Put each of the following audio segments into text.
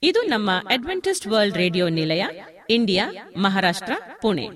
ಇದು ನಮ್ಮ Adventist world radio ನಿಲಯ ಇಂಡಿಯಾ ಮಹಾರಾಷ್ಟ್ರ ಪುಣೆ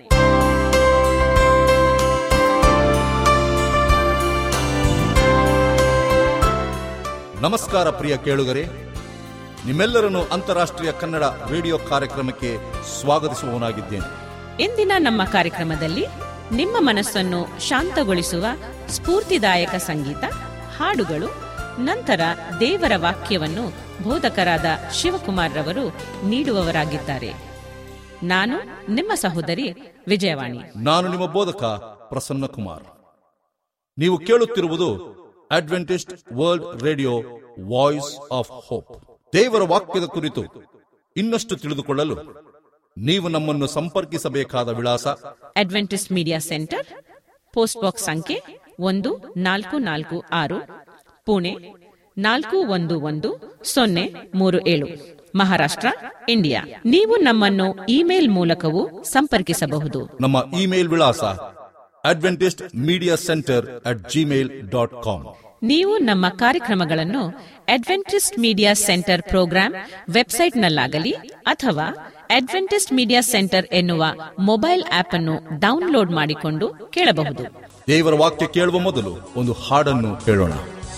ನಮಸ್ಕಾರ ಪ್ರಿಯ ಕೇಳುಗರೆ ನಿಮ್ಮೆಲ್ಲರನ್ನು ಅಂತಾರಾಷ್ಟ್ರೀಯ ಕನ್ನಡ ರೇಡಿಯೋ ಕಾರ್ಯಕ್ರಮಕ್ಕೆ ಸ್ವಾಗತಿಸುವವನಾಗಿದ್ದೇನೆ ಇಂದಿನ ನಮ್ಮ ಕಾರ್ಯಕ್ರಮದಲ್ಲಿ ನಿಮ್ಮ ಮನಸ್ಸನ್ನು ಶಾಂತಗೊಳಿಸುವ ಸ್ಫೂರ್ತಿದಾಯಕ ಸಂಗೀತ ಹಾಡುಗಳು ನಂತರ ದೇವರ ವಾಕ್ಯವನ್ನು ಬೋಧಕರಾದ ಶಿವಕುಮಾರ್ ರವರು ನೀಡುವವರಾಗಿದ್ದಾರೆ ನಾನು ನಿಮ್ಮ ಸಹೋದರಿ ವಿಜಯವಾಣಿ ನಾನು ನಿಮ್ಮ ಬೋಧಕ ಪ್ರಸನ್ನ ಕುಮಾರ್ ನೀವು ಕೇಳುತ್ತಿರುವುದು Adventist world radio voice of hope ದೇವರ ವಾಕ್ಯದ ಕುರಿತು ಇನ್ನಷ್ಟು ತಿಳಿದುಕೊಳ್ಳಲು ನೀವು ನಮ್ಮನ್ನು ಸಂಪರ್ಕಿಸಬೇಕಾದ ವಿಳಾಸ Adventist media centre post box ಸಂಖ್ಯೆ ಒಂದು ನಾಲ್ಕು ನಾಲ್ಕು ಆರು ಪುಣೆ ನಾಲ್ಕು ಒಂದು ಒಂದು ಸೊನ್ನೆ ಮೂರು ಏಳು ಮಹಾರಾಷ್ಟ್ರ ಇಂಡಿಯಾ ನೀವು ನಮ್ಮನ್ನು ಇಮೇಲ್ ಮೂಲಕವೂ ಸಂಪರ್ಕಿಸಬಹುದು ನಮ್ಮ ಇಮೇಲ್ ವಿಳಾಸ Adventist media centre at Gmail dot com ನೀವು ನಮ್ಮ ಕಾರ್ಯಕ್ರಮಗಳನ್ನು ಅಡ್ವೆಂಟಿಸ್ಟ್ ಮೀಡಿಯಾ ಸೆಂಟರ್ ಪ್ರೋಗ್ರಾಂ ವೆಬ್ಸೈಟ್ನಲ್ಲಾಗಲಿ ಅಥವಾ ಅಡ್ವೆಂಟಿಸ್ಟ್ ಮೀಡಿಯಾ ಸೆಂಟರ್ ಎನ್ನುವ ಮೊಬೈಲ್ ಆಪ್ ಅನ್ನು ಡೌನ್ಲೋಡ್ ಮಾಡಿಕೊಂಡು ಕೇಳಬಹುದು ದೇವರ ವಾಕ್ಯ ಕೇಳುವ ಮೊದಲು ಒಂದು ಹಾಡನ್ನು ಕೇಳೋಣ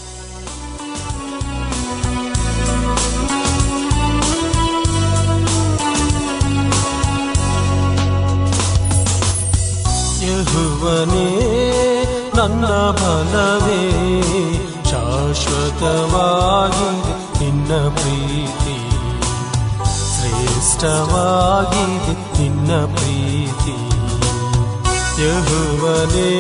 ಯಹುವನೇ ನನ್ನ ಬಲವೇ ಶಾಶ್ವತವಾಗಿದೆ ನಿನ್ನ ಪ್ರೀತಿ ಶ್ರೇಷ್ಠವಾಗಿದೆ ನಿನ್ನ ಪ್ರೀತಿ ಯಹುವನೇ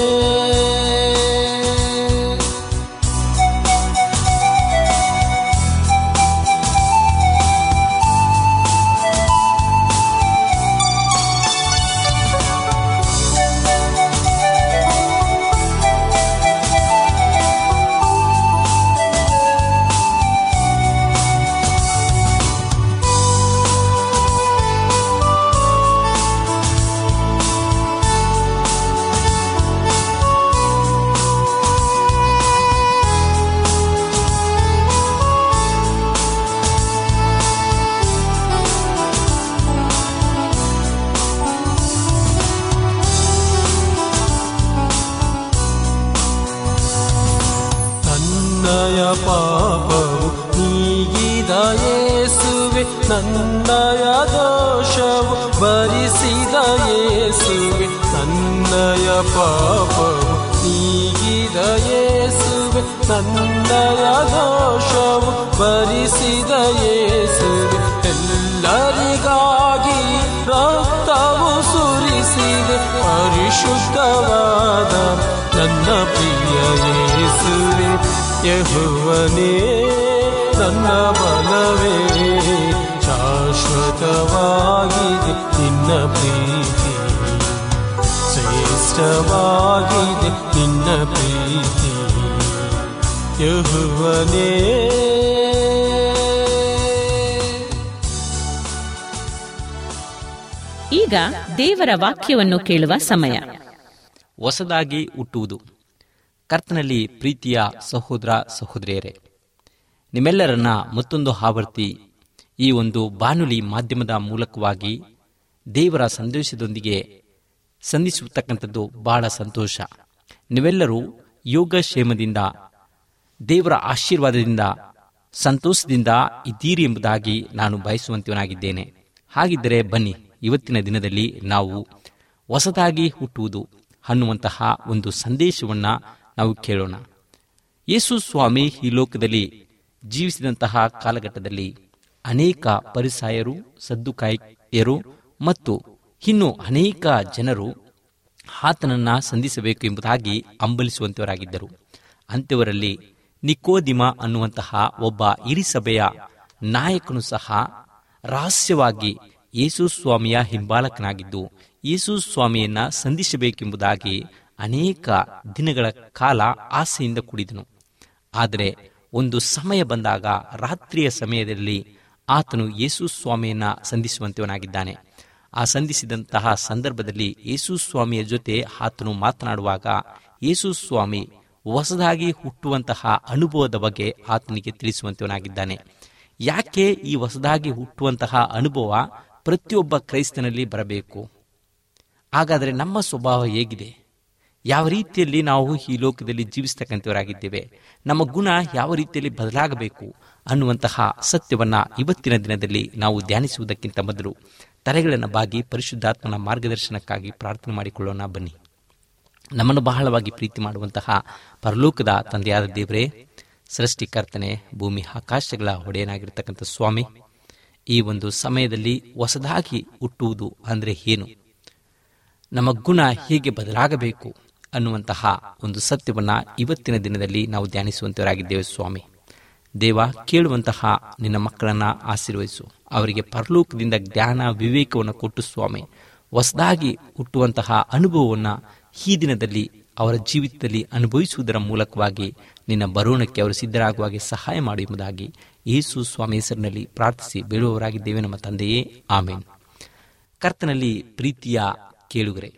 ನನ್ನಯ ಪಾಪವು ನೀಗಿದ ಯೇಸುವೆ ನನ್ನಯ ದೋಷವು ಭರಿಸಿದ ಯೇಸುವೆ ನನ್ನಯ ಪಾಪವು ನೀಗಿದ ಯೇಸುವೆ ನನ್ನಯ ದೋಷವು ಭರಿಸಿದ ಯೇಸುವೆ ಎಲ್ಲರಿಗಾಗಿ ರಕ್ತವು ಸುರಿಸಿದೆ ಪರಿಶುದ್ಧವಾದ ನನ್ನ ಪ್ರಿಯ ಯೇಸುವೆ ಯಹುವನೇ ನನ್ನ ಬಲವೇ ಶಾಶ್ವತವಾಗಿದೆ ನಿನ್ನ ಪ್ರೀತಿ ಶ್ರೇಷ್ಠವಾಗಿದೆ ನಿನ್ನ ಪ್ರೀತಿ ಯಹುವನೇ ಈಗ ದೇವರ ವಾಕ್ಯವನ್ನು ಕೇಳುವ ಸಮಯ ಹೊಸದಾಗಿ ಹುಟ್ಟುವುದು ಕರ್ತನಲ್ಲಿ ಪ್ರೀತಿಯ ಸಹೋದರ ಸಹೋದರಿಯರೇ ನಿಮ್ಮೆಲ್ಲರನ್ನ ಮತ್ತೊಂದು ಆವರ್ತಿ ಈ ಒಂದು ಬಾನುಲಿ ಮಾಧ್ಯಮದ ಮೂಲಕವಾಗಿ ದೇವರ ಸಂದೇಶದೊಂದಿಗೆ ಸಂಧಿಸುತ್ತಕ್ಕಂಥದ್ದು ಬಹಳ ಸಂತೋಷ ನೀವೆಲ್ಲರೂ ಯೋಗಕ್ಷೇಮದಿಂದ ದೇವರ ಆಶೀರ್ವಾದದಿಂದ ಸಂತೋಷದಿಂದ ಇದ್ದೀರಿ ಎಂಬುದಾಗಿ ನಾನು ಬಯಸುವಂತವನಾಗಿದ್ದೇನೆ ಹಾಗಿದ್ದರೆ ಬನ್ನಿ ಇವತ್ತಿನ ದಿನದಲ್ಲಿ ನಾವು ಹೊಸದಾಗಿ ಹುಟ್ಟುವುದು ಅನ್ನುವಂತಹ ಒಂದು ಸಂದೇಶವನ್ನ ನಾವು ಕೇಳೋಣ ಯೇಸು ಸ್ವಾಮಿ ಈ ಲೋಕದಲ್ಲಿ ಜೀವಿಸಿದಂತಹ ಕಾಲಘಟ್ಟದಲ್ಲಿ ಅನೇಕ ಪರಿಸಾಯರು ಸದ್ದುಕಾಯರು ಮತ್ತು ಇನ್ನು ಅನೇಕ ಜನರು ಆತನನ್ನ ಸಂಧಿಸಬೇಕು ಎಂಬುದಾಗಿ ಹಂಬಲಿಸುವಂತವರಾಗಿದ್ದರು ಅಂಥವರಲ್ಲಿ ನಿಕೋದಿಮ ಅನ್ನುವಂತಹ ಒಬ್ಬ ಹಿರಿಸಭೆಯ ನಾಯಕನು ಸಹ ರಹಸ್ಯವಾಗಿ ಯೇಸು ಸ್ವಾಮಿಯ ಹಿಂಬಾಲಕನಾಗಿದ್ದು ಯೇಸು ಸ್ವಾಮಿಯನ್ನ ಸಂಧಿಸಬೇಕೆಂಬುದಾಗಿ ಅನೇಕ ದಿನಗಳ ಕಾಲ ಆಸೆಯಿಂದ ಕೂಡಿದನು ಆದರೆ ಒಂದು ಸಮಯ ಬಂದಾಗ ರಾತ್ರಿಯ ಸಮಯದಲ್ಲಿ ಆತನು ಯೇಸು ಸ್ವಾಮಿಯನ್ನ ಸಂಧಿಸುವಂತವನಾಗಿದ್ದಾನೆ ಆ ಸಂಧಿಸಿದಂತಹ ಸಂದರ್ಭದಲ್ಲಿ ಯೇಸು ಸ್ವಾಮಿಯ ಜೊತೆ ಆತನು ಮಾತನಾಡುವಾಗ ಯೇಸು ಸ್ವಾಮಿ ಹೊಸದಾಗಿ ಹುಟ್ಟುವಂತಹ ಅನುಭವದ ಬಗ್ಗೆ ಆತನಿಗೆ ತಿಳಿಸುವಂತವನಾಗಿದ್ದಾನೆ ಯಾಕೆ ಈ ಹೊಸದಾಗಿ ಹುಟ್ಟುವಂತಹ ಅನುಭವ ಪ್ರತಿಯೊಬ್ಬ ಕ್ರೈಸ್ತನಲ್ಲಿ ಬರಬೇಕು ಹಾಗಾದರೆ ನಮ್ಮ ಸ್ವಭಾವ ಹೇಗಿದೆ ಯಾವ ರೀತಿಯಲ್ಲಿ ನಾವು ಈ ಲೋಕದಲ್ಲಿ ಜೀವಿಸ್ತಕ್ಕಂಥವರಾಗಿದ್ದೇವೆ ನಮ್ಮ ಗುಣ ಯಾವ ರೀತಿಯಲ್ಲಿ ಬದಲಾಗಬೇಕು ಅನ್ನುವಂತಹ ಸತ್ಯವನ್ನ ಇವತ್ತಿನ ದಿನದಲ್ಲಿ ನಾವು ಧ್ಯಾನಿಸುವುದಕ್ಕಿಂತ ಮೊದಲು ತಲೆಗಳನ್ನು ಬಾಗಿ ಪರಿಶುದ್ಧಾತ್ಮನ ಮಾರ್ಗದರ್ಶನಕ್ಕಾಗಿ ಪ್ರಾರ್ಥನೆ ಮಾಡಿಕೊಳ್ಳೋಣ ಬನ್ನಿ ನಮ್ಮನ್ನು ಬಹಳವಾಗಿ ಪ್ರೀತಿ ಮಾಡುವಂತಹ ಪರಲೋಕದ ತಂದೆಯಾದ ದೇವರೇ ಸೃಷ್ಟಿಕರ್ತನೆ ಭೂಮಿ ಆಕಾಶಗಳ ಒಡೆಯನಾಗಿರ್ತಕ್ಕಂಥ ಸ್ವಾಮಿ ಈ ಒಂದು ಸಮಯದಲ್ಲಿ ಹೊಸದಾಗಿ ಹುಟ್ಟುವುದು ಅಂದರೆ ಏನು ನಮ್ಮ ಗುಣ ಹೇಗೆ ಬದಲಾಗಬೇಕು ಅನ್ನುವಂತಹ ಒಂದು ಸತ್ಯವನ್ನ ಇವತ್ತಿನ ದಿನದಲ್ಲಿ ನಾವು ಧ್ಯಾನಿಸುವಂತವರಾಗಿದ್ದೇವೆ ಸ್ವಾಮಿ ದೇವ ಕೇಳುವಂತಹ ನಿನ್ನ ಮಕ್ಕಳನ್ನ ಆಶೀರ್ವದಿಸು ಅವರಿಗೆ ಪರಲೋಕದಿಂದ ಜ್ಞಾನ ವಿವೇಕವನ್ನು ಕೊಟ್ಟು ಸ್ವಾಮಿ ಹೊಸದಾಗಿ ಹುಟ್ಟುವಂತಹ ಅನುಭವವನ್ನು ಈ ದಿನದಲ್ಲಿ ಅವರ ಜೀವಿತದಲ್ಲಿ ಅನುಭವಿಸುವುದರ ಮೂಲಕವಾಗಿ ನಿನ್ನ ಬರೋಣಕ್ಕೆ ಅವರು ಸಿದ್ಧರಾಗುವಾಗೆ ಸಹಾಯ ಮಾಡಿ ಎಂಬುದಾಗಿ ಯೇಸು ಸ್ವಾಮಿ ಹೆಸರಿನಲ್ಲಿ ಪ್ರಾರ್ಥಿಸಿ ಬೀಳುವವರಾಗಿದ್ದೇವೆ ನಮ್ಮ ತಂದೆಯೇ ಆಮೇನ್ ಕರ್ತನಲ್ಲಿ ಪ್ರೀತಿಯ ಕೇಳುಗರೆ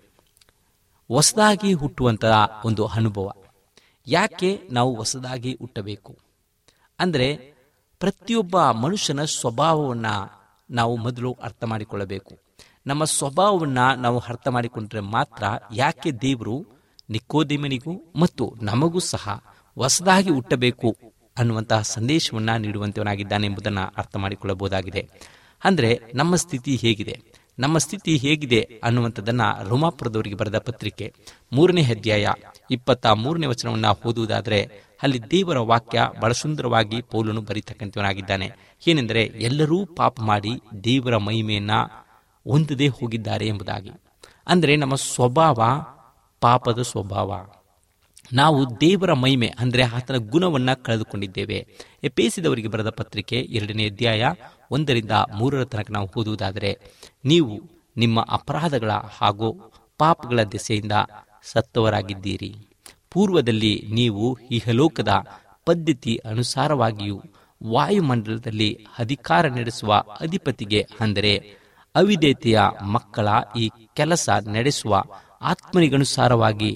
ಹೊಸದಾಗಿ ಹುಟ್ಟುವಂತಹ ಒಂದು ಅನುಭವ ಯಾಕೆ ನಾವು ಹೊಸದಾಗಿ ಹುಟ್ಟಬೇಕು ಅಂದರೆ ಪ್ರತಿಯೊಬ್ಬ ಮನುಷ್ಯನ ಸ್ವಭಾವವನ್ನು ನಾವು ಮೊದಲು ಅರ್ಥ ಮಾಡಿಕೊಳ್ಳಬೇಕು ನಮ್ಮ ಸ್ವಭಾವವನ್ನು ನಾವು ಅರ್ಥ ಮಾಡಿಕೊಂಡ್ರೆ ಮಾತ್ರ ಯಾಕೆ ದೇವರು ನಿಕೋದಿಮನಿಗೂ ಮತ್ತು ನಮಗೂ ಸಹ ಹೊಸದಾಗಿ ಹುಟ್ಟಬೇಕು ಅನ್ನುವಂತಹ ಸಂದೇಶವನ್ನು ನೀಡುವಂತವನಾಗಿದ್ದಾನೆ ಎಂಬುದನ್ನು ಅರ್ಥ ಮಾಡಿಕೊಳ್ಳಬಹುದಾಗಿದೆ ಅಂದರೆ ನಮ್ಮ ಸ್ಥಿತಿ ಹೇಗಿದೆ ನಮ್ಮ ಸ್ಥಿತಿ ಹೇಗಿದೆ ಅನ್ನುವಂಥದ್ದನ್ನ ರೋಮಾಪುರದವರಿಗೆ ಬರೆದ ಪತ್ರಿಕೆ ಮೂರನೇ ಅಧ್ಯಾಯ ಇಪ್ಪತ್ತ ಮೂರನೇ ವಚನವನ್ನ ಓದುವುದಾದರೆ ಅಲ್ಲಿ ದೇವರ ವಾಕ್ಯ ಬಹಳ ಸುಂದರವಾಗಿ ಪೌಲನು ಬರೀತಕ್ಕಂಥವನಾಗಿದ್ದಾನೆ ಏನೆಂದರೆ ಎಲ್ಲರೂ ಪಾಪ ಮಾಡಿ ದೇವರ ಮಹಿಮೆಯನ್ನ ಹೊಂದದೇ ಹೋಗಿದ್ದಾರೆ ಎಂಬುದಾಗಿ ಅಂದರೆ ನಮ್ಮ ಸ್ವಭಾವ ಪಾಪದ ಸ್ವಭಾವ ನಾವು ದೇವರ ಮಹಿಮೆ ಅಂದರೆ ಆತನ ಗುಣವನ್ನ ಕಳೆದುಕೊಂಡಿದ್ದೇವೆ ಎಪೇಸಿದವರಿಗೆ ಬರೆದ ಪತ್ರಿಕೆ ಎರಡನೇ ಅಧ್ಯಾಯ ಒಂದರಿಂದ ಮೂರರ ತನಕ ನಾವು ಓದುವುದಾದರೆ ನೀವು ನಿಮ್ಮ ಅಪರಾಧಗಳ ಹಾಗೂ ಪಾಪಗಳ ದೆಸೆಯಿಂದ ಸತ್ತವರಾಗಿದ್ದೀರಿ ಪೂರ್ವದಲ್ಲಿ ನೀವು ಇಹಲೋಕದ ಪದ್ಧತಿ ಅನುಸಾರವಾಗಿಯೂ ವಾಯುಮಂಡಲದಲ್ಲಿ ಅಧಿಕಾರ ನಡೆಸುವ ಅಧಿಪತಿಗೆ ಅಂದರೆ ಅವಿಧೇಯತೆಯ ಮಕ್ಕಳ ಈ ಕೆಲಸ ನಡೆಸುವ ಆತ್ಮನಿಗನುಸಾರವಾಗಿ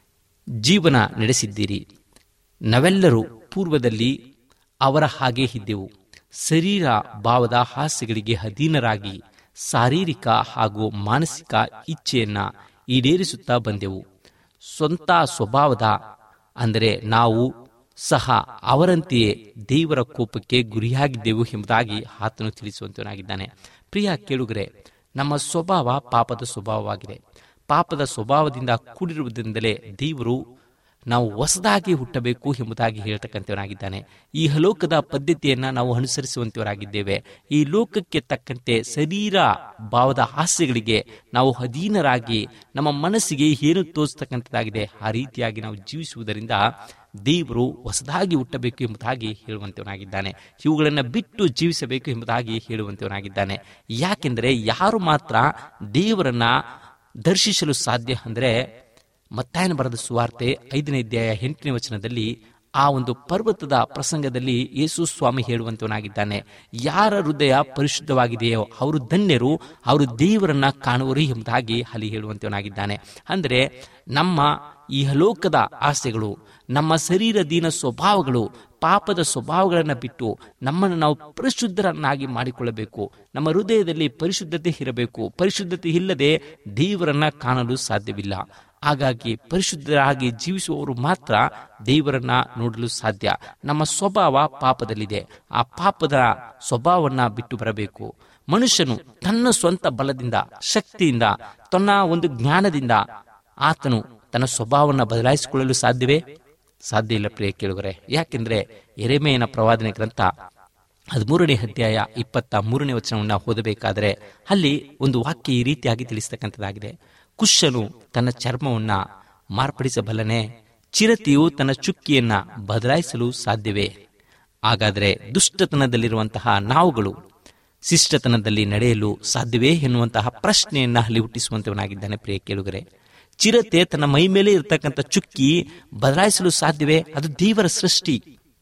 ಜೀವನ ನಡೆಸಿದ್ದೀರಿ ನಾವೆಲ್ಲರೂ ಪೂರ್ವದಲ್ಲಿ ಅವರ ಹಾಗೆ ಇದ್ದೆವು ಶರೀರ ಭಾವದ ಹಾಸ್ಯಗಳಿಗೆ ಅಧೀನರಾಗಿ ಶಾರೀರಿಕ ಹಾಗೂ ಮಾನಸಿಕ ಇಚ್ಛೆಯನ್ನ ಈಡೇರಿಸುತ್ತಾ ಬಂದೆವು ಸ್ವಂತ ಸ್ವಭಾವದ ಅಂದರೆ ನಾವು ಸಹ ಅವರಂತೆಯೇ ದೇವರ ಕೋಪಕ್ಕೆ ಗುರಿಯಾಗಿದ್ದೆವು ಎಂಬುದಾಗಿ ಆತನು ತಿಳಿಸುವಂತನಾಗಿದ್ದಾನೆ ಪ್ರಿಯ ಕೇಳುಗರೆ ನಮ್ಮ ಸ್ವಭಾವ ಪಾಪದ ಸ್ವಭಾವವಾಗಿದೆ ಪಾಪದ ಸ್ವಭಾವದಿಂದ ಕೂಡಿರುವುದರಿಂದಲೇ ದೇವರು ನಾವು ಹೊಸದಾಗಿ ಹುಟ್ಟಬೇಕು ಎಂಬುದಾಗಿ ಹೇಳ್ತಕ್ಕಂಥವನಾಗಿದ್ದಾನೆ ಈ ಲೋಕದ ಪದ್ಧತಿಯನ್ನ ನಾವು ಅನುಸರಿಸುವಂತವರಾಗಿದ್ದೇವೆ ಈ ಲೋಕಕ್ಕೆ ತಕ್ಕಂತೆ ಶರೀರ ಭಾವದ ಹಾಸ್ಯಗಳಿಗೆ ನಾವು ಅಧೀನರಾಗಿ ನಮ್ಮ ಮನಸ್ಸಿಗೆ ಏನು ತೋರಿಸ್ತಕ್ಕಂಥದ್ದಾಗಿದೆ ಆ ರೀತಿಯಾಗಿ ನಾವು ಜೀವಿಸುವುದರಿಂದ ದೇವರು ಹೊಸದಾಗಿ ಹುಟ್ಟಬೇಕು ಎಂಬುದಾಗಿ ಹೇಳುವಂತವನಾಗಿದ್ದಾನೆ ಇವುಗಳನ್ನು ಬಿಟ್ಟು ಜೀವಿಸಬೇಕು ಎಂಬುದಾಗಿ ಹೇಳುವಂತವನಾಗಿದ್ದಾನೆ ಯಾಕೆಂದರೆ ಯಾರು ಮಾತ್ರ ದೇವರನ್ನ ದರ್ಶಿಸಲು ಸಾಧ್ಯ ಅಂದರೆ ಮತ್ತಾಯನ ಬರೆದ ಸುವಾರ್ತೆ ಐದನೇ ಅಧ್ಯಾಯ ಎಂಟನೇ ವಚನದಲ್ಲಿ ಆ ಒಂದು ಪರ್ವತದ ಪ್ರಸಂಗದಲ್ಲಿ ಯೇಸು ಸ್ವಾಮಿ ಹೇಳುವಂತವನಾಗಿದ್ದಾನೆ ಯಾರ ಹೃದಯ ಪರಿಶುದ್ಧವಾಗಿದೆಯೋ ಅವರು ಧನ್ಯರು ಅವರು ದೇವರನ್ನ ಕಾಣುವರು ಎಂಬುದಾಗಿ ಅಲ್ಲಿ ಹೇಳುವಂತವನಾಗಿದ್ದಾನೆ ಅಂದರೆ ನಮ್ಮ ಈ ಲೋಕದ ಆಸೆಗಳು ನಮ್ಮ ಶರೀರದೀನ ಸ್ವಭಾವಗಳು ಪಾಪದ ಸ್ವಭಾವಗಳನ್ನು ಬಿಟ್ಟು ನಮ್ಮನ್ನು ನಾವು ಪರಿಶುದ್ಧರನ್ನಾಗಿ ಮಾಡಿಕೊಳ್ಳಬೇಕು ನಮ್ಮ ಹೃದಯದಲ್ಲಿ ಪರಿಶುದ್ಧತೆ ಇರಬೇಕು ಪರಿಶುದ್ಧತೆ ಇಲ್ಲದೆ ದೇವರನ್ನ ಕಾಣಲು ಸಾಧ್ಯವಿಲ್ಲ ಹಾಗಾಗಿ ಪರಿಶುದ್ಧರಾಗಿ ಜೀವಿಸುವವರು ಮಾತ್ರ ದೇವರನ್ನ ನೋಡಲು ಸಾಧ್ಯ ನಮ್ಮ ಸ್ವಭಾವ ಪಾಪದಲ್ಲಿದೆ ಆ ಪಾಪದ ಸ್ವಭಾವವನ್ನ ಬಿಟ್ಟು ಬರಬೇಕು ಮನುಷ್ಯನು ತನ್ನ ಸ್ವಂತ ಬಲದಿಂದ ಶಕ್ತಿಯಿಂದ ತನ್ನ ಒಂದು ಜ್ಞಾನದಿಂದ ಆತನು ತನ್ನ ಸ್ವಭಾವವನ್ನು ಬದಲಾಯಿಸಿಕೊಳ್ಳಲು ಸಾಧ್ಯವೇ ಸಾಧ್ಯ ಇಲ್ಲ ಪ್ರಿಯ ಕೇಳುಗರೆ ಯಾಕೆಂದ್ರೆ ಎರೆಮೆಯನ ಪ್ರವಾದನೆ ಗ್ರಂಥ ಹದಿಮೂರನೇ ಅಧ್ಯಾಯ ಇಪ್ಪತ್ತ ಮೂರನೇ ವಚನವನ್ನು ಓದಬೇಕಾದರೆ ಅಲ್ಲಿ ಒಂದು ವಾಕ್ಯ ಈ ರೀತಿಯಾಗಿ ತಿಳಿಸ್ತಕ್ಕಂಥದ್ದಾಗಿದೆ ಕುಶನು ತನ್ನ ಚರ್ಮವನ್ನ ಮಾರ್ಪಡಿಸಬಲ್ಲನೆ ಚಿರತೆಯು ತನ್ನ ಚುಕ್ಕಿಯನ್ನ ಬದಲಾಯಿಸಲು ಸಾಧ್ಯವೇ ಹಾಗಾದರೆ ದುಷ್ಟತನದಲ್ಲಿರುವಂತಹ ನಾವುಗಳು ಶಿಷ್ಟತನದಲ್ಲಿ ನಡೆಯಲು ಸಾಧ್ಯವೇ ಎನ್ನುವಂತಹ ಪ್ರಶ್ನೆಯನ್ನ ಅಲ್ಲಿ ಹುಟ್ಟಿಸುವಂತವನಾಗಿದ್ದಾನೆ ಪ್ರಿಯ ಕೇಳುಗರೆ ಚಿರತೆ ತನ್ನ ಮೈ ಮೇಲೆ ಇರತಕ್ಕಂಥ ಚುಕ್ಕಿ ಬದಲಾಯಿಸಲು ಸಾಧ್ಯವೇ ಅದು ದೇವರ ಸೃಷ್ಟಿ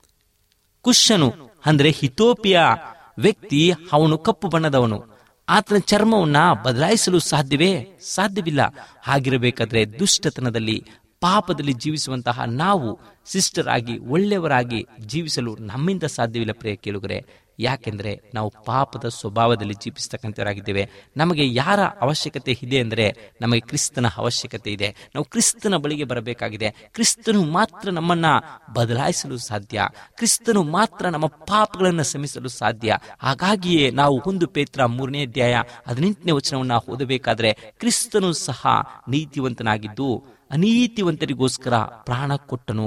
ಕುಶನು ಅಂದ್ರೆ ಹಿತೋಪಿಯ ವ್ಯಕ್ತಿ ಅವನು ಕಪ್ಪು ಬಣ್ಣದವನು ಆತನ ಚರ್ಮವನ್ನ ಬದಲಾಯಿಸಲು ಸಾಧ್ಯವೇ ಸಾಧ್ಯವಿಲ್ಲ ಹಾಗಿರಬೇಕಾದ್ರೆ ದುಷ್ಟತನದಲ್ಲಿ ಪಾಪದಲ್ಲಿ ಜೀವಿಸುವಂತಹ ನಾವು ಶಿಷ್ಟರಾಗಿ ಒಳ್ಳೆಯವರಾಗಿ ಜೀವಿಸಲು ನಮ್ಮಿಂದ ಸಾಧ್ಯವಿಲ್ಲ ಪ್ರಿಯ ಕೇಳುಗರೆ ಯಾಕೆಂದ್ರೆ ನಾವು ಪಾಪದ ಸ್ವಭಾವದಲ್ಲಿ ಜೀವಿಸ್ತಕ್ಕಂಥವರಾಗಿದ್ದೇವೆ ನಮಗೆ ಯಾರ ಅವಶ್ಯಕತೆ ಇದೆ ಅಂದರೆ ನಮಗೆ ಕ್ರಿಸ್ತನ ಅವಶ್ಯಕತೆ ಇದೆ ನಾವು ಕ್ರಿಸ್ತನ ಬಳಿಗೆ ಬರಬೇಕಾಗಿದೆ ಕ್ರಿಸ್ತನು ಮಾತ್ರ ನಮ್ಮನ್ನ ಬದಲಾಯಿಸಲು ಸಾಧ್ಯ ಕ್ರಿಸ್ತನು ಮಾತ್ರ ನಮ್ಮ ಪಾಪಗಳನ್ನು ಶ್ರಮಿಸಲು ಸಾಧ್ಯ ಹಾಗಾಗಿಯೇ ನಾವು ಒಂದು ಪೇತ್ರ ಮೂರನೇ ಅಧ್ಯಾಯ ಹದಿನೆಂಟನೇ ವಚನವನ್ನ ಓದಬೇಕಾದ್ರೆ ಕ್ರಿಸ್ತನು ಸಹ ನೀತಿವಂತನಾಗಿದ್ದು ಅನೀತಿವಂತರಿಗೋಸ್ಕರ ಪ್ರಾಣ ಕೊಟ್ಟನು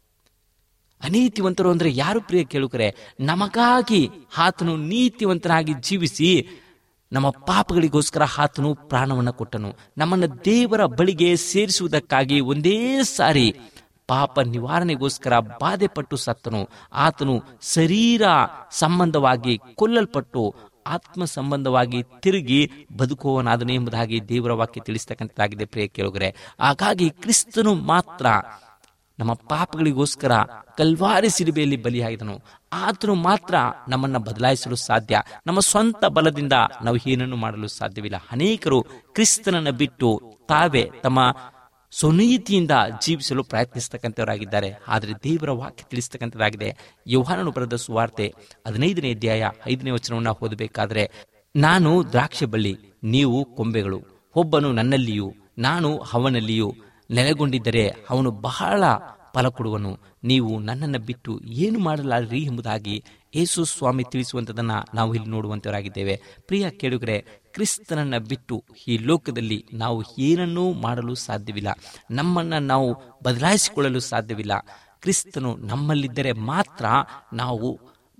ಅನೀತಿವಂತರು ಅಂದ್ರೆ ಯಾರು ಪ್ರಿಯ ಕೇಳುಕರೆ ನಮಗಾಗಿ ಆತನು ನೀತಿವಂತನಾಗಿ ಜೀವಿಸಿ ನಮ್ಮ ಪಾಪಗಳಿಗೋಸ್ಕರ ಆತನು ಪ್ರಾಣವನ್ನು ಕೊಟ್ಟನು ನಮ್ಮನ್ನ ದೇವರ ಬಳಿಗೆ ಸೇರಿಸುವುದಕ್ಕಾಗಿ ಒಂದೇ ಸಾರಿ ಪಾಪ ನಿವಾರಣೆಗೋಸ್ಕರ ಬಾಧೆಪಟ್ಟು ಸತ್ತನು ಆತನು ಶರೀರ ಸಂಬಂಧವಾಗಿ ಕೊಲ್ಲಲ್ಪಟ್ಟು ಆತ್ಮ ಸಂಬಂಧವಾಗಿ ತಿರುಗಿ ಬದುಕುವವನಾದನು ಎಂಬುದಾಗಿ ದೇವರ ವಾಕ್ಯ ತಿಳಿಸ್ತಕ್ಕಂಥದ್ದಾಗಿದೆ ಪ್ರಿಯ ಕೇಳುಗರೆ ಹಾಗಾಗಿ ಕ್ರಿಸ್ತನು ಮಾತ್ರ ನಮ್ಮ ಪಾಪಗಳಿಗೋಸ್ಕರ ಕಲ್ವಾರಿ ಸಿರಿಬೆಯಲ್ಲಿ ಬಲಿಯಾಗಿದನು ಆತನು ಮಾತ್ರ ನಮ್ಮನ್ನ ಬದಲಾಯಿಸಲು ಸಾಧ್ಯ ನಮ್ಮ ಸ್ವಂತ ಬಲದಿಂದ ನಾವು ಏನನ್ನು ಮಾಡಲು ಸಾಧ್ಯವಿಲ್ಲ ಅನೇಕರು ಕ್ರಿಸ್ತನನ್ನ ಬಿಟ್ಟು ತಾವೇ ತಮ್ಮ ಸ್ವನೀತಿಯಿಂದ ಜೀವಿಸಲು ಪ್ರಯತ್ನಿಸ್ತಕ್ಕಂಥವರಾಗಿದ್ದಾರೆ ಆದರೆ ದೇವರ ವಾಕ್ಯ ತಿಳಿಸ್ತಕ್ಕಂಥದ್ದಾಗಿದೆ ಯೋಹಾನನು ಬರೆದ ಸುವಾರ್ತೆ ಹದಿನೈದನೇ ಅಧ್ಯಾಯ ಐದನೇ ವಚನವನ್ನ ಓದಬೇಕಾದ್ರೆ ನಾನು ದ್ರಾಕ್ಷಿ ಬಳ್ಳಿ ನೀವು ಕೊಂಬೆಗಳು ಒಬ್ಬನು ನನ್ನಲ್ಲಿಯೂ ನಾನು ಅವನಲ್ಲಿಯೂ ನೆಲೆಗೊಂಡಿದ್ದರೆ ಅವನು ಬಹಳ ಫಲ ಕೊಡುವನು ನೀವು ನನ್ನನ್ನು ಬಿಟ್ಟು ಏನು ಮಾಡಲಾರ್ರಿ ಎಂಬುದಾಗಿ ಯೇಸು ಸ್ವಾಮಿ ತಿಳಿಸುವಂಥದ್ದನ್ನ ನಾವು ಇಲ್ಲಿ ನೋಡುವಂತವರಾಗಿದ್ದೇವೆ ಪ್ರಿಯ ಕೇಳುಗರೆ ಕ್ರಿಸ್ತನನ್ನ ಬಿಟ್ಟು ಈ ಲೋಕದಲ್ಲಿ ನಾವು ಏನನ್ನೂ ಮಾಡಲು ಸಾಧ್ಯವಿಲ್ಲ ನಮ್ಮನ್ನ ನಾವು ಬದಲಾಯಿಸಿಕೊಳ್ಳಲು ಸಾಧ್ಯವಿಲ್ಲ ಕ್ರಿಸ್ತನು ನಮ್ಮಲ್ಲಿದ್ದರೆ ಮಾತ್ರ ನಾವು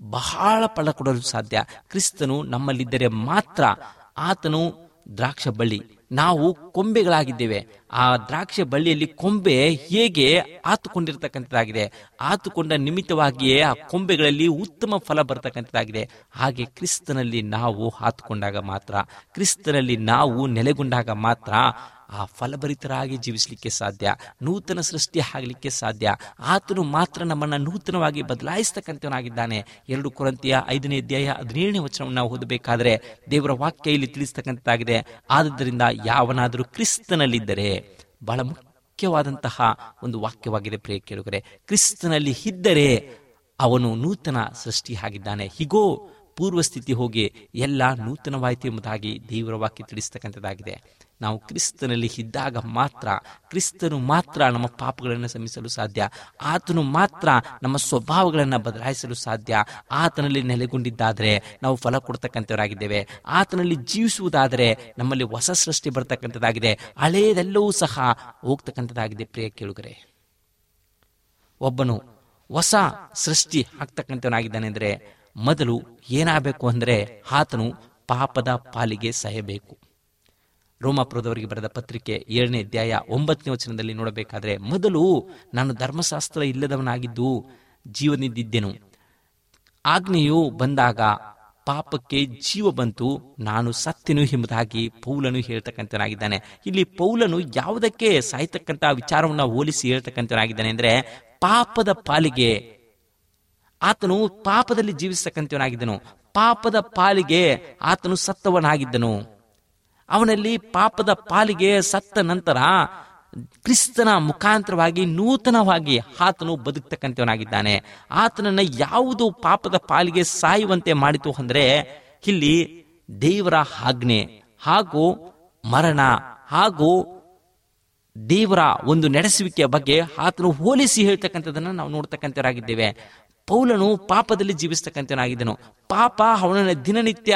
ಬಹಳ ಫಲ ಕೊಡಲು ಸಾಧ್ಯ ಕ್ರಿಸ್ತನು ನಮ್ಮಲ್ಲಿದ್ದರೆ ಮಾತ್ರ ಆತನು ದ್ರಾಕ್ಷ ಬಳ್ಳಿ ನಾವು ಕೊಂಬೆಗಳಾಗಿದ್ದೇವೆ ಆ ದ್ರಾಕ್ಷ ಬಳ್ಳಿಯಲ್ಲಿ ಕೊಂಬೆ ಹೇಗೆ ಆತುಕೊಂಡಿರ್ತಕ್ಕಂಥದ್ದಾಗಿದೆ ಆತುಕೊಂಡ ನಿಮಿತ್ತವಾಗಿಯೇ ಆ ಕೊಂಬೆಗಳಲ್ಲಿ ಉತ್ತಮ ಫಲ ಬರ್ತಕ್ಕಂಥದ್ದಾಗಿದೆ ಹಾಗೆ ಕ್ರಿಸ್ತನಲ್ಲಿ ನಾವು ಆತುಕೊಂಡಾಗ ಮಾತ್ರ ಕ್ರಿಸ್ತನಲ್ಲಿ ನಾವು ನೆಲೆಗೊಂಡಾಗ ಮಾತ್ರ ಆ ಫಲಭರಿತರಾಗಿ ಜೀವಿಸಲಿಕ್ಕೆ ಸಾಧ್ಯ ನೂತನ ಸೃಷ್ಟಿ ಆಗಲಿಕ್ಕೆ ಸಾಧ್ಯ ಆತನು ಮಾತ್ರ ನಮ್ಮನ್ನ ನೂತನವಾಗಿ ಬದಲಾಯಿಸ್ತಕ್ಕಂಥವನಾಗಿದ್ದಾನೆ ಎರಡು ಕೊರಂತಿಯ ಐದನೇ ಅಧ್ಯಾಯ ಹದಿನೇಳನೇ ವಚನವನ್ನು ನಾವು ಓದಬೇಕಾದ್ರೆ ದೇವರ ವಾಕ್ಯ ಇಲ್ಲಿ ತಿಳಿಸ್ತಕ್ಕಂಥದ್ದಾಗಿದೆ ಆದುದರಿಂದ ಯಾವನಾದರೂ ಕ್ರಿಸ್ತನಲ್ಲಿದ್ದರೆ ಬಹಳ ಮುಖ್ಯವಾದಂತಹ ಒಂದು ವಾಕ್ಯವಾಗಿದೆ ಪ್ರಿಯ ಕೇಳುಗರೆ ಕ್ರಿಸ್ತನಲ್ಲಿ ಇದ್ದರೆ ಅವನು ನೂತನ ಸೃಷ್ಟಿ ಆಗಿದ್ದಾನೆ ಹೀಗೋ ಪೂರ್ವ ಸ್ಥಿತಿ ಹೋಗಿ ಎಲ್ಲ ನೂತನವಾಯಿತು ಎಂಬುದಾಗಿ ದೇವರ ವಾಕ್ಯ ತಿಳಿಸ್ತಕ್ಕಂಥದ್ದಾಗಿದೆ ನಾವು ಕ್ರಿಸ್ತನಲ್ಲಿ ಇದ್ದಾಗ ಮಾತ್ರ ಕ್ರಿಸ್ತನು ಮಾತ್ರ ನಮ್ಮ ಪಾಪಗಳನ್ನು ಶ್ರಮಿಸಲು ಸಾಧ್ಯ ಆತನು ಮಾತ್ರ ನಮ್ಮ ಸ್ವಭಾವಗಳನ್ನು ಬದಲಾಯಿಸಲು ಸಾಧ್ಯ ಆತನಲ್ಲಿ ನೆಲೆಗೊಂಡಿದ್ದಾದರೆ ನಾವು ಫಲ ಕೊಡ್ತಕ್ಕಂಥವರಾಗಿದ್ದೇವೆ ಆತನಲ್ಲಿ ಜೀವಿಸುವುದಾದರೆ ನಮ್ಮಲ್ಲಿ ಹೊಸ ಸೃಷ್ಟಿ ಬರ್ತಕ್ಕಂಥದ್ದಾಗಿದೆ ಹಳೆಯದೆಲ್ಲವೂ ಸಹ ಹೋಗ್ತಕ್ಕಂಥದ್ದಾಗಿದೆ ಪ್ರಿಯ ಕೇಳುಗರೆ ಒಬ್ಬನು ಹೊಸ ಸೃಷ್ಟಿ ಆಗ್ತಕ್ಕಂಥವನಾಗಿದ್ದಾನೆ ಅಂದರೆ ಮೊದಲು ಏನಾಗಬೇಕು ಅಂದರೆ ಆತನು ಪಾಪದ ಪಾಲಿಗೆ ಸಹಬೇಕು ರೋಮಾಪುರದವರಿಗೆ ಬರೆದ ಪತ್ರಿಕೆ ಏಳನೇ ಅಧ್ಯಾಯ ಒಂಬತ್ತನೇ ವಚನದಲ್ಲಿ ನೋಡಬೇಕಾದ್ರೆ ಮೊದಲು ನಾನು ಧರ್ಮಶಾಸ್ತ್ರ ಇಲ್ಲದವನಾಗಿದ್ದು ಜೀವನಿದ್ದಿದ್ದೆನು ಆಜ್ಞೆಯು ಬಂದಾಗ ಪಾಪಕ್ಕೆ ಜೀವ ಬಂತು ನಾನು ಸತ್ಯನು ಎಂಬುದಾಗಿ ಪೌಲನು ಹೇಳ್ತಕ್ಕಂಥನಾಗಿದ್ದಾನೆ ಇಲ್ಲಿ ಪೌಲನು ಯಾವುದಕ್ಕೆ ಸಾಯ್ತಕ್ಕಂಥ ವಿಚಾರವನ್ನು ಹೋಲಿಸಿ ಹೇಳ್ತಕ್ಕಂಥನಾಗಿದ್ದಾನೆ ಅಂದ್ರೆ ಪಾಪದ ಪಾಲಿಗೆ ಆತನು ಪಾಪದಲ್ಲಿ ಜೀವಿಸ್ತಕ್ಕಂಥವನಾಗಿದ್ದನು ಪಾಪದ ಪಾಲಿಗೆ ಆತನು ಸತ್ತವನಾಗಿದ್ದನು ಅವನಲ್ಲಿ ಪಾಪದ ಪಾಲಿಗೆ ಸತ್ತ ನಂತರ ಕ್ರಿಸ್ತನ ಮುಖಾಂತರವಾಗಿ ನೂತನವಾಗಿ ಆತನು ಬದುಕ್ತಕ್ಕಂಥವನಾಗಿದ್ದಾನೆ ಆತನನ್ನ ಯಾವುದು ಪಾಪದ ಪಾಲಿಗೆ ಸಾಯುವಂತೆ ಮಾಡಿತು ಅಂದ್ರೆ ಇಲ್ಲಿ ದೇವರ ಆಜ್ಞೆ ಹಾಗೂ ಮರಣ ಹಾಗೂ ದೇವರ ಒಂದು ನಡೆಸುವಿಕೆಯ ಬಗ್ಗೆ ಆತನು ಹೋಲಿಸಿ ಹೇಳ್ತಕ್ಕಂಥದ್ದನ್ನು ನಾವು ನೋಡ್ತಕ್ಕಂಥವರಾಗಿದ್ದೇವೆ ಪೌಲನು ಪಾಪದಲ್ಲಿ ಜೀವಿಸ್ತಕ್ಕಂಥವನಾಗಿದ್ದನು ಪಾಪ ಅವನನ್ನ ದಿನನಿತ್ಯ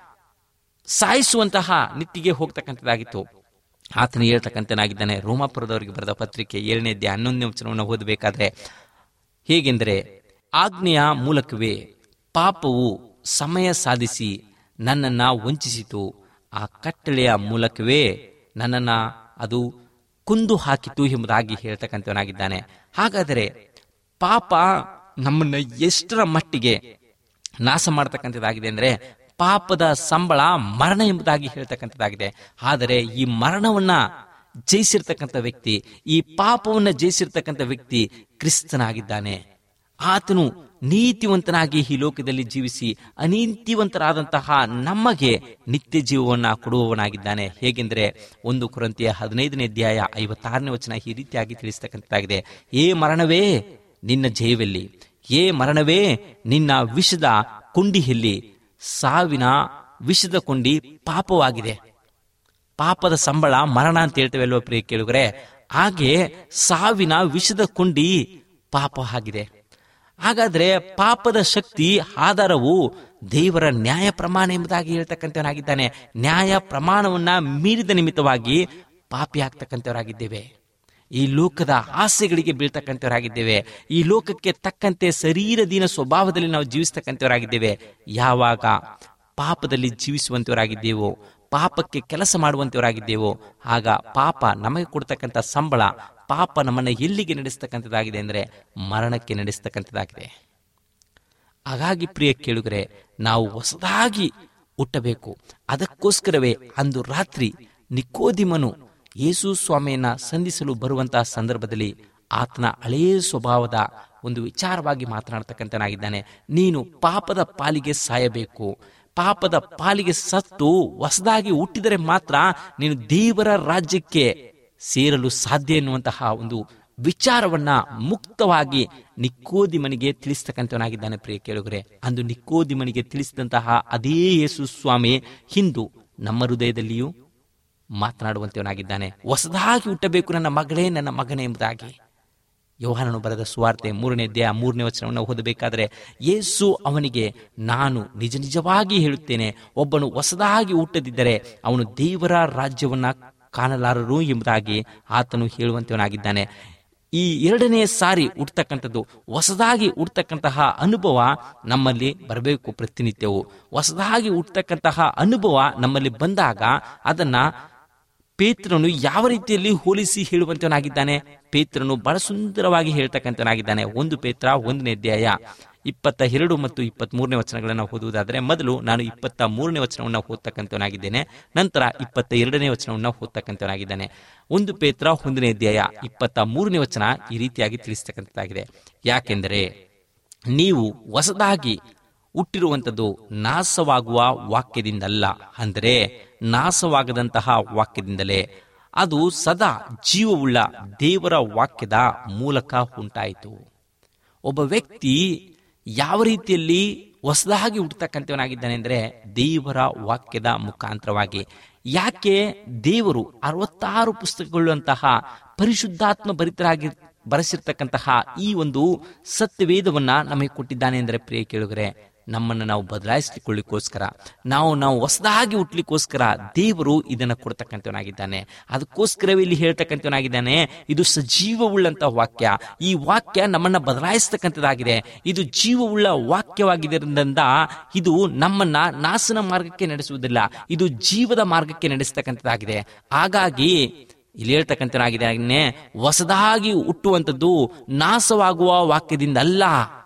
ಸಾಯಿಸುವಂತಹ ನಿತ್ತಿಗೆ ಹೋಗ್ತಕ್ಕಂಥದ್ದಾಗಿತ್ತು ಆತನು ಹೇಳ್ತಕ್ಕಂಥನಾಗಿದ್ದಾನೆ ರೋಮಾಪುರದವರಿಗೆ ಬರೆದ ಪತ್ರಿಕೆ ಏಳನೇ ಅಧ್ಯಾಯ ಹನ್ನೊಂದನೇ ವಚನವನ್ನು ಓದಬೇಕಾದ್ರೆ ಹೇಗೆಂದರೆ ಆಜ್ಞೆಯ ಮೂಲಕವೇ ಪಾಪವು ಸಮಯ ಸಾಧಿಸಿ ನನ್ನನ್ನ ವಂಚಿಸಿತು ಆ ಕಟ್ಟಳೆಯ ಮೂಲಕವೇ ನನ್ನನ್ನ ಅದು ಕುಂದು ಹಾಕಿತು ಎಂಬುದಾಗಿ ಹೇಳ್ತಕ್ಕಂಥವನಾಗಿದ್ದಾನೆ ಹಾಗಾದರೆ ಪಾಪ ನಮ್ಮನ್ನ ಎಷ್ಟರ ಮಟ್ಟಿಗೆ ನಾಶ ಮಾಡತಕ್ಕಂಥದ್ದಾಗಿದೆ ಅಂದ್ರೆ ಪಾಪದ ಸಂಬಳ ಮರಣ ಎಂಬುದಾಗಿ ಹೇಳ್ತಕ್ಕಂಥದ್ದಾಗಿದೆ ಆದರೆ ಈ ಮರಣವನ್ನ ಜಯಿಸಿರ್ತಕ್ಕಂಥ ವ್ಯಕ್ತಿ ಈ ಪಾಪವನ್ನ ಜಯಿಸಿರ್ತಕ್ಕಂಥ ವ್ಯಕ್ತಿ ಕ್ರಿಸ್ತನಾಗಿದ್ದಾನೆ ಆತನು ನೀತಿವಂತನಾಗಿ ಈ ಲೋಕದಲ್ಲಿ ಜೀವಿಸಿ ಅನೀತಿವಂತರಾದಂತಹ ನಮಗೆ ನಿತ್ಯ ಜೀವವನ್ನ ಕೊಡುವವನಾಗಿದ್ದಾನೆ ಹೇಗೆಂದರೆ ಒಂದು ಕುರಂತಿಯ ಹದಿನೈದನೇ ಅಧ್ಯಾಯ ಐವತ್ತಾರನೇ ವಚನ ಈ ರೀತಿಯಾಗಿ ತಿಳಿಸ್ತಕ್ಕಂಥದ್ದಾಗಿದೆ ಏ ಮರಣವೇ ನಿನ್ನ ಜಯವೆಲ್ಲಿ ಏ ಮರಣವೇ ನಿನ್ನ ವಿಷದ ಕೊಂಡಿಯಲ್ಲಿ ಸಾವಿನ ವಿಷದ ಕೊಂಡಿ ಪಾಪವಾಗಿದೆ ಪಾಪದ ಸಂಬಳ ಮರಣ ಅಂತ ಹೇಳ್ತೇವೆ ಅಲ್ವಾ ಪ್ರಿಯ ಕೇಳುಗರೆ ಹಾಗೆ ಸಾವಿನ ವಿಷದ ಕೊಂಡಿ ಪಾಪ ಆಗಿದೆ ಹಾಗಾದ್ರೆ ಪಾಪದ ಶಕ್ತಿ ಆಧಾರವು ದೇವರ ನ್ಯಾಯ ಪ್ರಮಾಣ ಎಂಬುದಾಗಿ ಹೇಳ್ತಕ್ಕಂಥವನಾಗಿದ್ದಾನೆ ನ್ಯಾಯ ಪ್ರಮಾಣವನ್ನ ಮೀರಿದ ನಿಮಿತ್ತವಾಗಿ ಪಾಪಿ ಆಗ್ತಕ್ಕಂಥವರಾಗಿದ್ದೇವೆ ಈ ಲೋಕದ ಆಸೆಗಳಿಗೆ ಬೀಳ್ತಕ್ಕಂಥವರಾಗಿದ್ದೇವೆ ಈ ಲೋಕಕ್ಕೆ ತಕ್ಕಂತೆ ಶರೀರದೀನ ಸ್ವಭಾವದಲ್ಲಿ ನಾವು ಜೀವಿಸ್ತಕ್ಕಂಥವರಾಗಿದ್ದೇವೆ ಯಾವಾಗ ಪಾಪದಲ್ಲಿ ಜೀವಿಸುವಂತವರಾಗಿದ್ದೇವೋ ಪಾಪಕ್ಕೆ ಕೆಲಸ ಮಾಡುವಂತವರಾಗಿದ್ದೇವೋ ಆಗ ಪಾಪ ನಮಗೆ ಕೊಡ್ತಕ್ಕಂಥ ಸಂಬಳ ಪಾಪ ನಮ್ಮನ್ನು ಎಲ್ಲಿಗೆ ನಡೆಸ್ತಕ್ಕಂಥದ್ದಾಗಿದೆ ಅಂದರೆ ಮರಣಕ್ಕೆ ನಡೆಸ್ತಕ್ಕಂಥದ್ದಾಗಿದೆ ಹಾಗಾಗಿ ಪ್ರಿಯ ಕೇಳುಗರೆ ನಾವು ಹೊಸದಾಗಿ ಹುಟ್ಟಬೇಕು ಅದಕ್ಕೋಸ್ಕರವೇ ಅಂದು ರಾತ್ರಿ ನಿಕೋದಿಮನು ಯೇಸು ಸ್ವಾಮಿಯನ್ನ ಸಂಧಿಸಲು ಬರುವಂತಹ ಸಂದರ್ಭದಲ್ಲಿ ಆತನ ಹಳೆಯ ಸ್ವಭಾವದ ಒಂದು ವಿಚಾರವಾಗಿ ಮಾತನಾಡ್ತಕ್ಕಂಥನಾಗಿದ್ದಾನೆ ನೀನು ಪಾಪದ ಪಾಲಿಗೆ ಸಾಯಬೇಕು ಪಾಪದ ಪಾಲಿಗೆ ಸತ್ತು ಹೊಸದಾಗಿ ಹುಟ್ಟಿದರೆ ಮಾತ್ರ ನೀನು ದೇವರ ರಾಜ್ಯಕ್ಕೆ ಸೇರಲು ಸಾಧ್ಯ ಎನ್ನುವಂತಹ ಒಂದು ವಿಚಾರವನ್ನ ಮುಕ್ತವಾಗಿ ನಿಕ್ಕೋದಿಮನಿಗೆ ತಿಳಿಸ್ತಕ್ಕಂಥವನಾಗಿದ್ದಾನೆ ಪ್ರಿಯ ಕೇಳುಗರೆ ಅಂದು ನಿಕ್ಕೋದಿಮನಿಗೆ ತಿಳಿಸಿದಂತಹ ಅದೇ ಯೇಸು ಸ್ವಾಮಿ ಹಿಂದು ನಮ್ಮ ಹೃದಯದಲ್ಲಿಯೂ ಮಾತನಾಡುವಂತವನಾಗಿದ್ದಾನೆ ಹೊಸದಾಗಿ ಹುಟ್ಟಬೇಕು ನನ್ನ ಮಗಳೇ ನನ್ನ ಮಗನೇ ಎಂಬುದಾಗಿ ಯೋಹಾನನು ಬರೆದ ಸುವಾರ್ತೆ ಮೂರನೇ ಅಧ್ಯಾಯ ಮೂರನೇ ವಚನವನ್ನು ಓದಬೇಕಾದರೆ ಯೇಸು ಅವನಿಗೆ ನಾನು ನಿಜ ನಿಜವಾಗಿ ಹೇಳುತ್ತೇನೆ ಒಬ್ಬನು ಹೊಸದಾಗಿ ಹುಟ್ಟದಿದ್ದರೆ ಅವನು ದೇವರ ರಾಜ್ಯವನ್ನ ಕಾಣಲಾರರು ಎಂಬುದಾಗಿ ಆತನು ಹೇಳುವಂತವನಾಗಿದ್ದಾನೆ ಈ ಎರಡನೇ ಸಾರಿ ಹುಡ್ತಕ್ಕಂಥದ್ದು ಹೊಸದಾಗಿ ಹುಡ್ತಕ್ಕಂತಹ ಅನುಭವ ನಮ್ಮಲ್ಲಿ ಬರಬೇಕು ಪ್ರತಿನಿತ್ಯವೂ ಹೊಸದಾಗಿ ಹುಡ್ತಕ್ಕಂತಹ ಅನುಭವ ನಮ್ಮಲ್ಲಿ ಬಂದಾಗ ಅದನ್ನ ಪೇತ್ರನು ಯಾವ ರೀತಿಯಲ್ಲಿ ಹೋಲಿಸಿ ಹೇಳುವಂತವನಾಗಿದ್ದಾನೆ ಪೇತ್ರನು ಬಹಳ ಸುಂದರವಾಗಿ ಹೇಳ್ತಕ್ಕಂಥವನಾಗಿದ್ದಾನೆ ಒಂದು ಪೇತ್ರ ಒಂದನೇ ಅಧ್ಯಾಯ ಇಪ್ಪತ್ತ ಎರಡು ಮತ್ತು ಇಪ್ಪತ್ತ್ ಮೂರನೇ ವಚನಗಳನ್ನು ಓದುವುದಾದರೆ ಮೊದಲು ನಾನು ಇಪ್ಪತ್ತ ಮೂರನೇ ವಚನವನ್ನು ಓದ್ತಕ್ಕಂಥವನಾಗಿದ್ದೇನೆ ನಂತರ ಇಪ್ಪತ್ತ ಎರಡನೇ ವಚನವನ್ನು ಓದ್ತಕ್ಕಂಥವನಾಗಿದ್ದಾನೆ ಒಂದು ಪೇತ್ರ ಒಂದನೇ ಅಧ್ಯಾಯ ಇಪ್ಪತ್ತ ಮೂರನೇ ವಚನ ಈ ರೀತಿಯಾಗಿ ತಿಳಿಸ್ತಕ್ಕಂಥದ್ದಾಗಿದೆ ಯಾಕೆಂದರೆ ನೀವು ಹೊಸದಾಗಿ ಹುಟ್ಟಿರುವಂಥದ್ದು ನಾಶವಾಗುವ ವಾಕ್ಯದಿಂದಲ್ಲ ಅಂದರೆ ನಾಶವಾಗದಂತಹ ವಾಕ್ಯದಿಂದಲೇ ಅದು ಸದಾ ಜೀವವುಳ್ಳ ದೇವರ ವಾಕ್ಯದ ಮೂಲಕ ಉಂಟಾಯಿತು ಒಬ್ಬ ವ್ಯಕ್ತಿ ಯಾವ ರೀತಿಯಲ್ಲಿ ಹೊಸದಾಗಿ ಹುಟ್ಟತಕ್ಕಂಥವನಾಗಿದ್ದಾನೆ ಅಂದರೆ ದೇವರ ವಾಕ್ಯದ ಮುಖಾಂತರವಾಗಿ ಯಾಕೆ ದೇವರು ಅರವತ್ತಾರು ಪುಸ್ತಕಗಳುಂತಹ ಪರಿಶುದ್ಧಾತ್ಮ ಭರಿತರಾಗಿ ಬರೆಸಿರ್ತಕ್ಕಂತಹ ಈ ಒಂದು ಸತ್ಯವೇದವನ್ನ ನಮಗೆ ಕೊಟ್ಟಿದ್ದಾನೆ ಅಂದರೆ ಪ್ರಿಯ ಕೇಳುಗರೆ ನಮ್ಮನ್ನು ನಾವು ಬದಲಾಯಿಸಿಕೊಳ್ಳಿಕ್ಕೋಸ್ಕರ ನಾವು ನಾವು ಹೊಸದಾಗಿ ಹುಟ್ಲಿಕ್ಕೋಸ್ಕರ ದೇವರು ಇದನ್ನ ಕೊಡ್ತಕ್ಕಂಥವನಾಗಿದ್ದಾನೆ ಅದಕ್ಕೋಸ್ಕರವೇ ಇಲ್ಲಿ ಹೇಳ್ತಕ್ಕಂಥವನಾಗಿದ್ದಾನೆ ಇದು ಸಜೀವವುಳ್ಳಂತ ವಾಕ್ಯ ಈ ವಾಕ್ಯ ನಮ್ಮನ್ನ ಬದಲಾಯಿಸ್ತಕ್ಕಂಥದ್ದಾಗಿದೆ ಇದು ಜೀವವುಳ್ಳ ವಾಕ್ಯವಾಗಿದ್ದರಿಂದ ಇದು ನಮ್ಮನ್ನ ನಾಶನ ಮಾರ್ಗಕ್ಕೆ ನಡೆಸುವುದಿಲ್ಲ ಇದು ಜೀವದ ಮಾರ್ಗಕ್ಕೆ ನಡೆಸ್ತಕ್ಕಂಥದ್ದಾಗಿದೆ ಹಾಗಾಗಿ ಇಲ್ಲಿ ಹೇಳ್ತಕ್ಕಂಥನಾಗಿದೆ ಹೊಸದಾಗಿ ಹುಟ್ಟುವಂಥದ್ದು ನಾಶವಾಗುವ ವಾಕ್ಯದಿಂದ ಅಲ್ಲ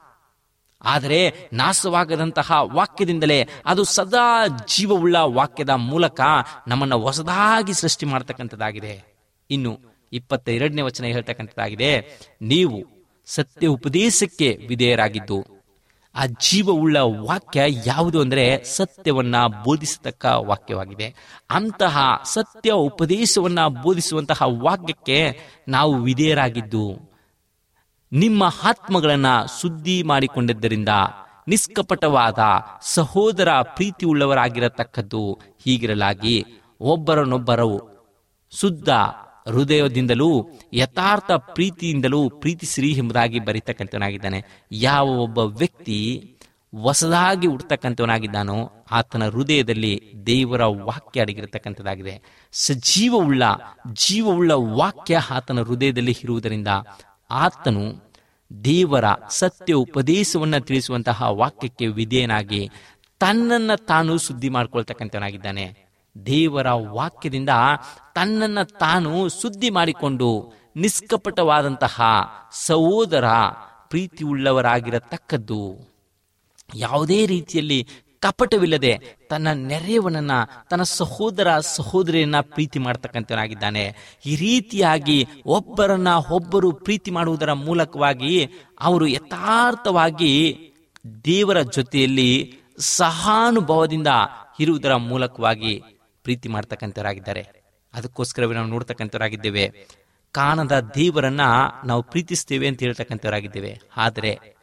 ಆದರೆ ನಾಶವಾಗದಂತಹ ವಾಕ್ಯದಿಂದಲೇ ಅದು ಸದಾ ಜೀವವುಳ್ಳ ವಾಕ್ಯದ ಮೂಲಕ ನಮ್ಮನ್ನು ಹೊಸದಾಗಿ ಸೃಷ್ಟಿ ಮಾಡತಕ್ಕಂಥದ್ದಾಗಿದೆ ಇನ್ನು ಇಪ್ಪತ್ತ ಎರಡನೇ ವಚನ ಹೇಳ್ತಕ್ಕಂಥದ್ದಾಗಿದೆ ನೀವು ಸತ್ಯ ಉಪದೇಶಕ್ಕೆ ವಿಧೇಯರಾಗಿದ್ದು ಆ ಜೀವವುಳ್ಳ ವಾಕ್ಯ ಯಾವುದು ಅಂದರೆ ಸತ್ಯವನ್ನ ಬೋಧಿಸತಕ್ಕ ವಾಕ್ಯವಾಗಿದೆ ಅಂತಹ ಸತ್ಯ ಉಪದೇಶವನ್ನ ಬೋಧಿಸುವಂತಹ ವಾಕ್ಯಕ್ಕೆ ನಾವು ವಿಧೇಯರಾಗಿದ್ದು ನಿಮ್ಮ ಆತ್ಮಗಳನ್ನ ಶುದ್ಧಿ ಮಾಡಿಕೊಂಡಿದ್ದರಿಂದ ನಿಷ್ಕಪಟವಾದ ಸಹೋದರ ಪ್ರೀತಿಯುಳ್ಳವರಾಗಿರತಕ್ಕದ್ದು ಹೀಗಿರಲಾಗಿ ಒಬ್ಬರನ್ನೊಬ್ಬರು ಶುದ್ಧ ಹೃದಯದಿಂದಲೂ ಯಥಾರ್ಥ ಪ್ರೀತಿಯಿಂದಲೂ ಪ್ರೀತಿಸಿರಿ ಎಂಬುದಾಗಿ ಬರೀತಕ್ಕಂಥವನಾಗಿದ್ದಾನೆ ಯಾವ ಒಬ್ಬ ವ್ಯಕ್ತಿ ಹೊಸದಾಗಿ ಹುಡ್ತಕ್ಕಂಥವನಾಗಿದ್ದಾನೋ ಆತನ ಹೃದಯದಲ್ಲಿ ದೇವರ ವಾಕ್ಯ ಅಡಗಿರತಕ್ಕಂಥದ್ದಾಗಿದೆ ಸಜೀವವುಳ್ಳ ಜೀವವುಳ್ಳ ವಾಕ್ಯ ಆತನ ಹೃದಯದಲ್ಲಿ ಇರುವುದರಿಂದ ಆತನು ದೇವರ ಸತ್ಯ ಉಪದೇಶವನ್ನ ತಿಳಿಸುವಂತಹ ವಾಕ್ಯಕ್ಕೆ ವಿಧೇಯನಾಗಿ ತನ್ನನ್ನ ತಾನು ಶುದ್ಧಿ ಮಾಡ್ಕೊಳ್ತಕ್ಕಂಥವನಾಗಿದ್ದಾನೆ ದೇವರ ವಾಕ್ಯದಿಂದ ತನ್ನನ್ನ ತಾನು ಶುದ್ಧಿ ಮಾಡಿಕೊಂಡು ನಿಷ್ಕಪಟವಾದಂತಹ ಸಹೋದರ ಪ್ರೀತಿಯುಳ್ಳವರಾಗಿರತಕ್ಕದ್ದು ಯಾವುದೇ ರೀತಿಯಲ್ಲಿ ಕಪಟವಿಲ್ಲದೆ ತನ್ನ ನೆರೆಯವನನ್ನ ತನ್ನ ಸಹೋದರ ಸಹೋದರಿಯನ್ನ ಪ್ರೀತಿ ಮಾಡ್ತಕ್ಕಂಥವನಾಗಿದ್ದಾನೆ ಈ ರೀತಿಯಾಗಿ ಒಬ್ಬರನ್ನ ಒಬ್ಬರು ಪ್ರೀತಿ ಮಾಡುವುದರ ಮೂಲಕವಾಗಿ ಅವರು ಯಥಾರ್ಥವಾಗಿ ದೇವರ ಜೊತೆಯಲ್ಲಿ ಸಹಾನುಭವದಿಂದ ಇರುವುದರ ಮೂಲಕವಾಗಿ ಪ್ರೀತಿ ಮಾಡ್ತಕ್ಕಂಥವರಾಗಿದ್ದಾರೆ ಅದಕ್ಕೋಸ್ಕರವೇ ನಾವು ನೋಡ್ತಕ್ಕಂಥವರಾಗಿದ್ದೇವೆ ಕಾಣದ ದೇವರನ್ನ ನಾವು ಪ್ರೀತಿಸ್ತೇವೆ ಅಂತ ಹೇಳ್ತಕ್ಕಂಥವರಾಗಿದ್ದೇವೆ ಆದರೆ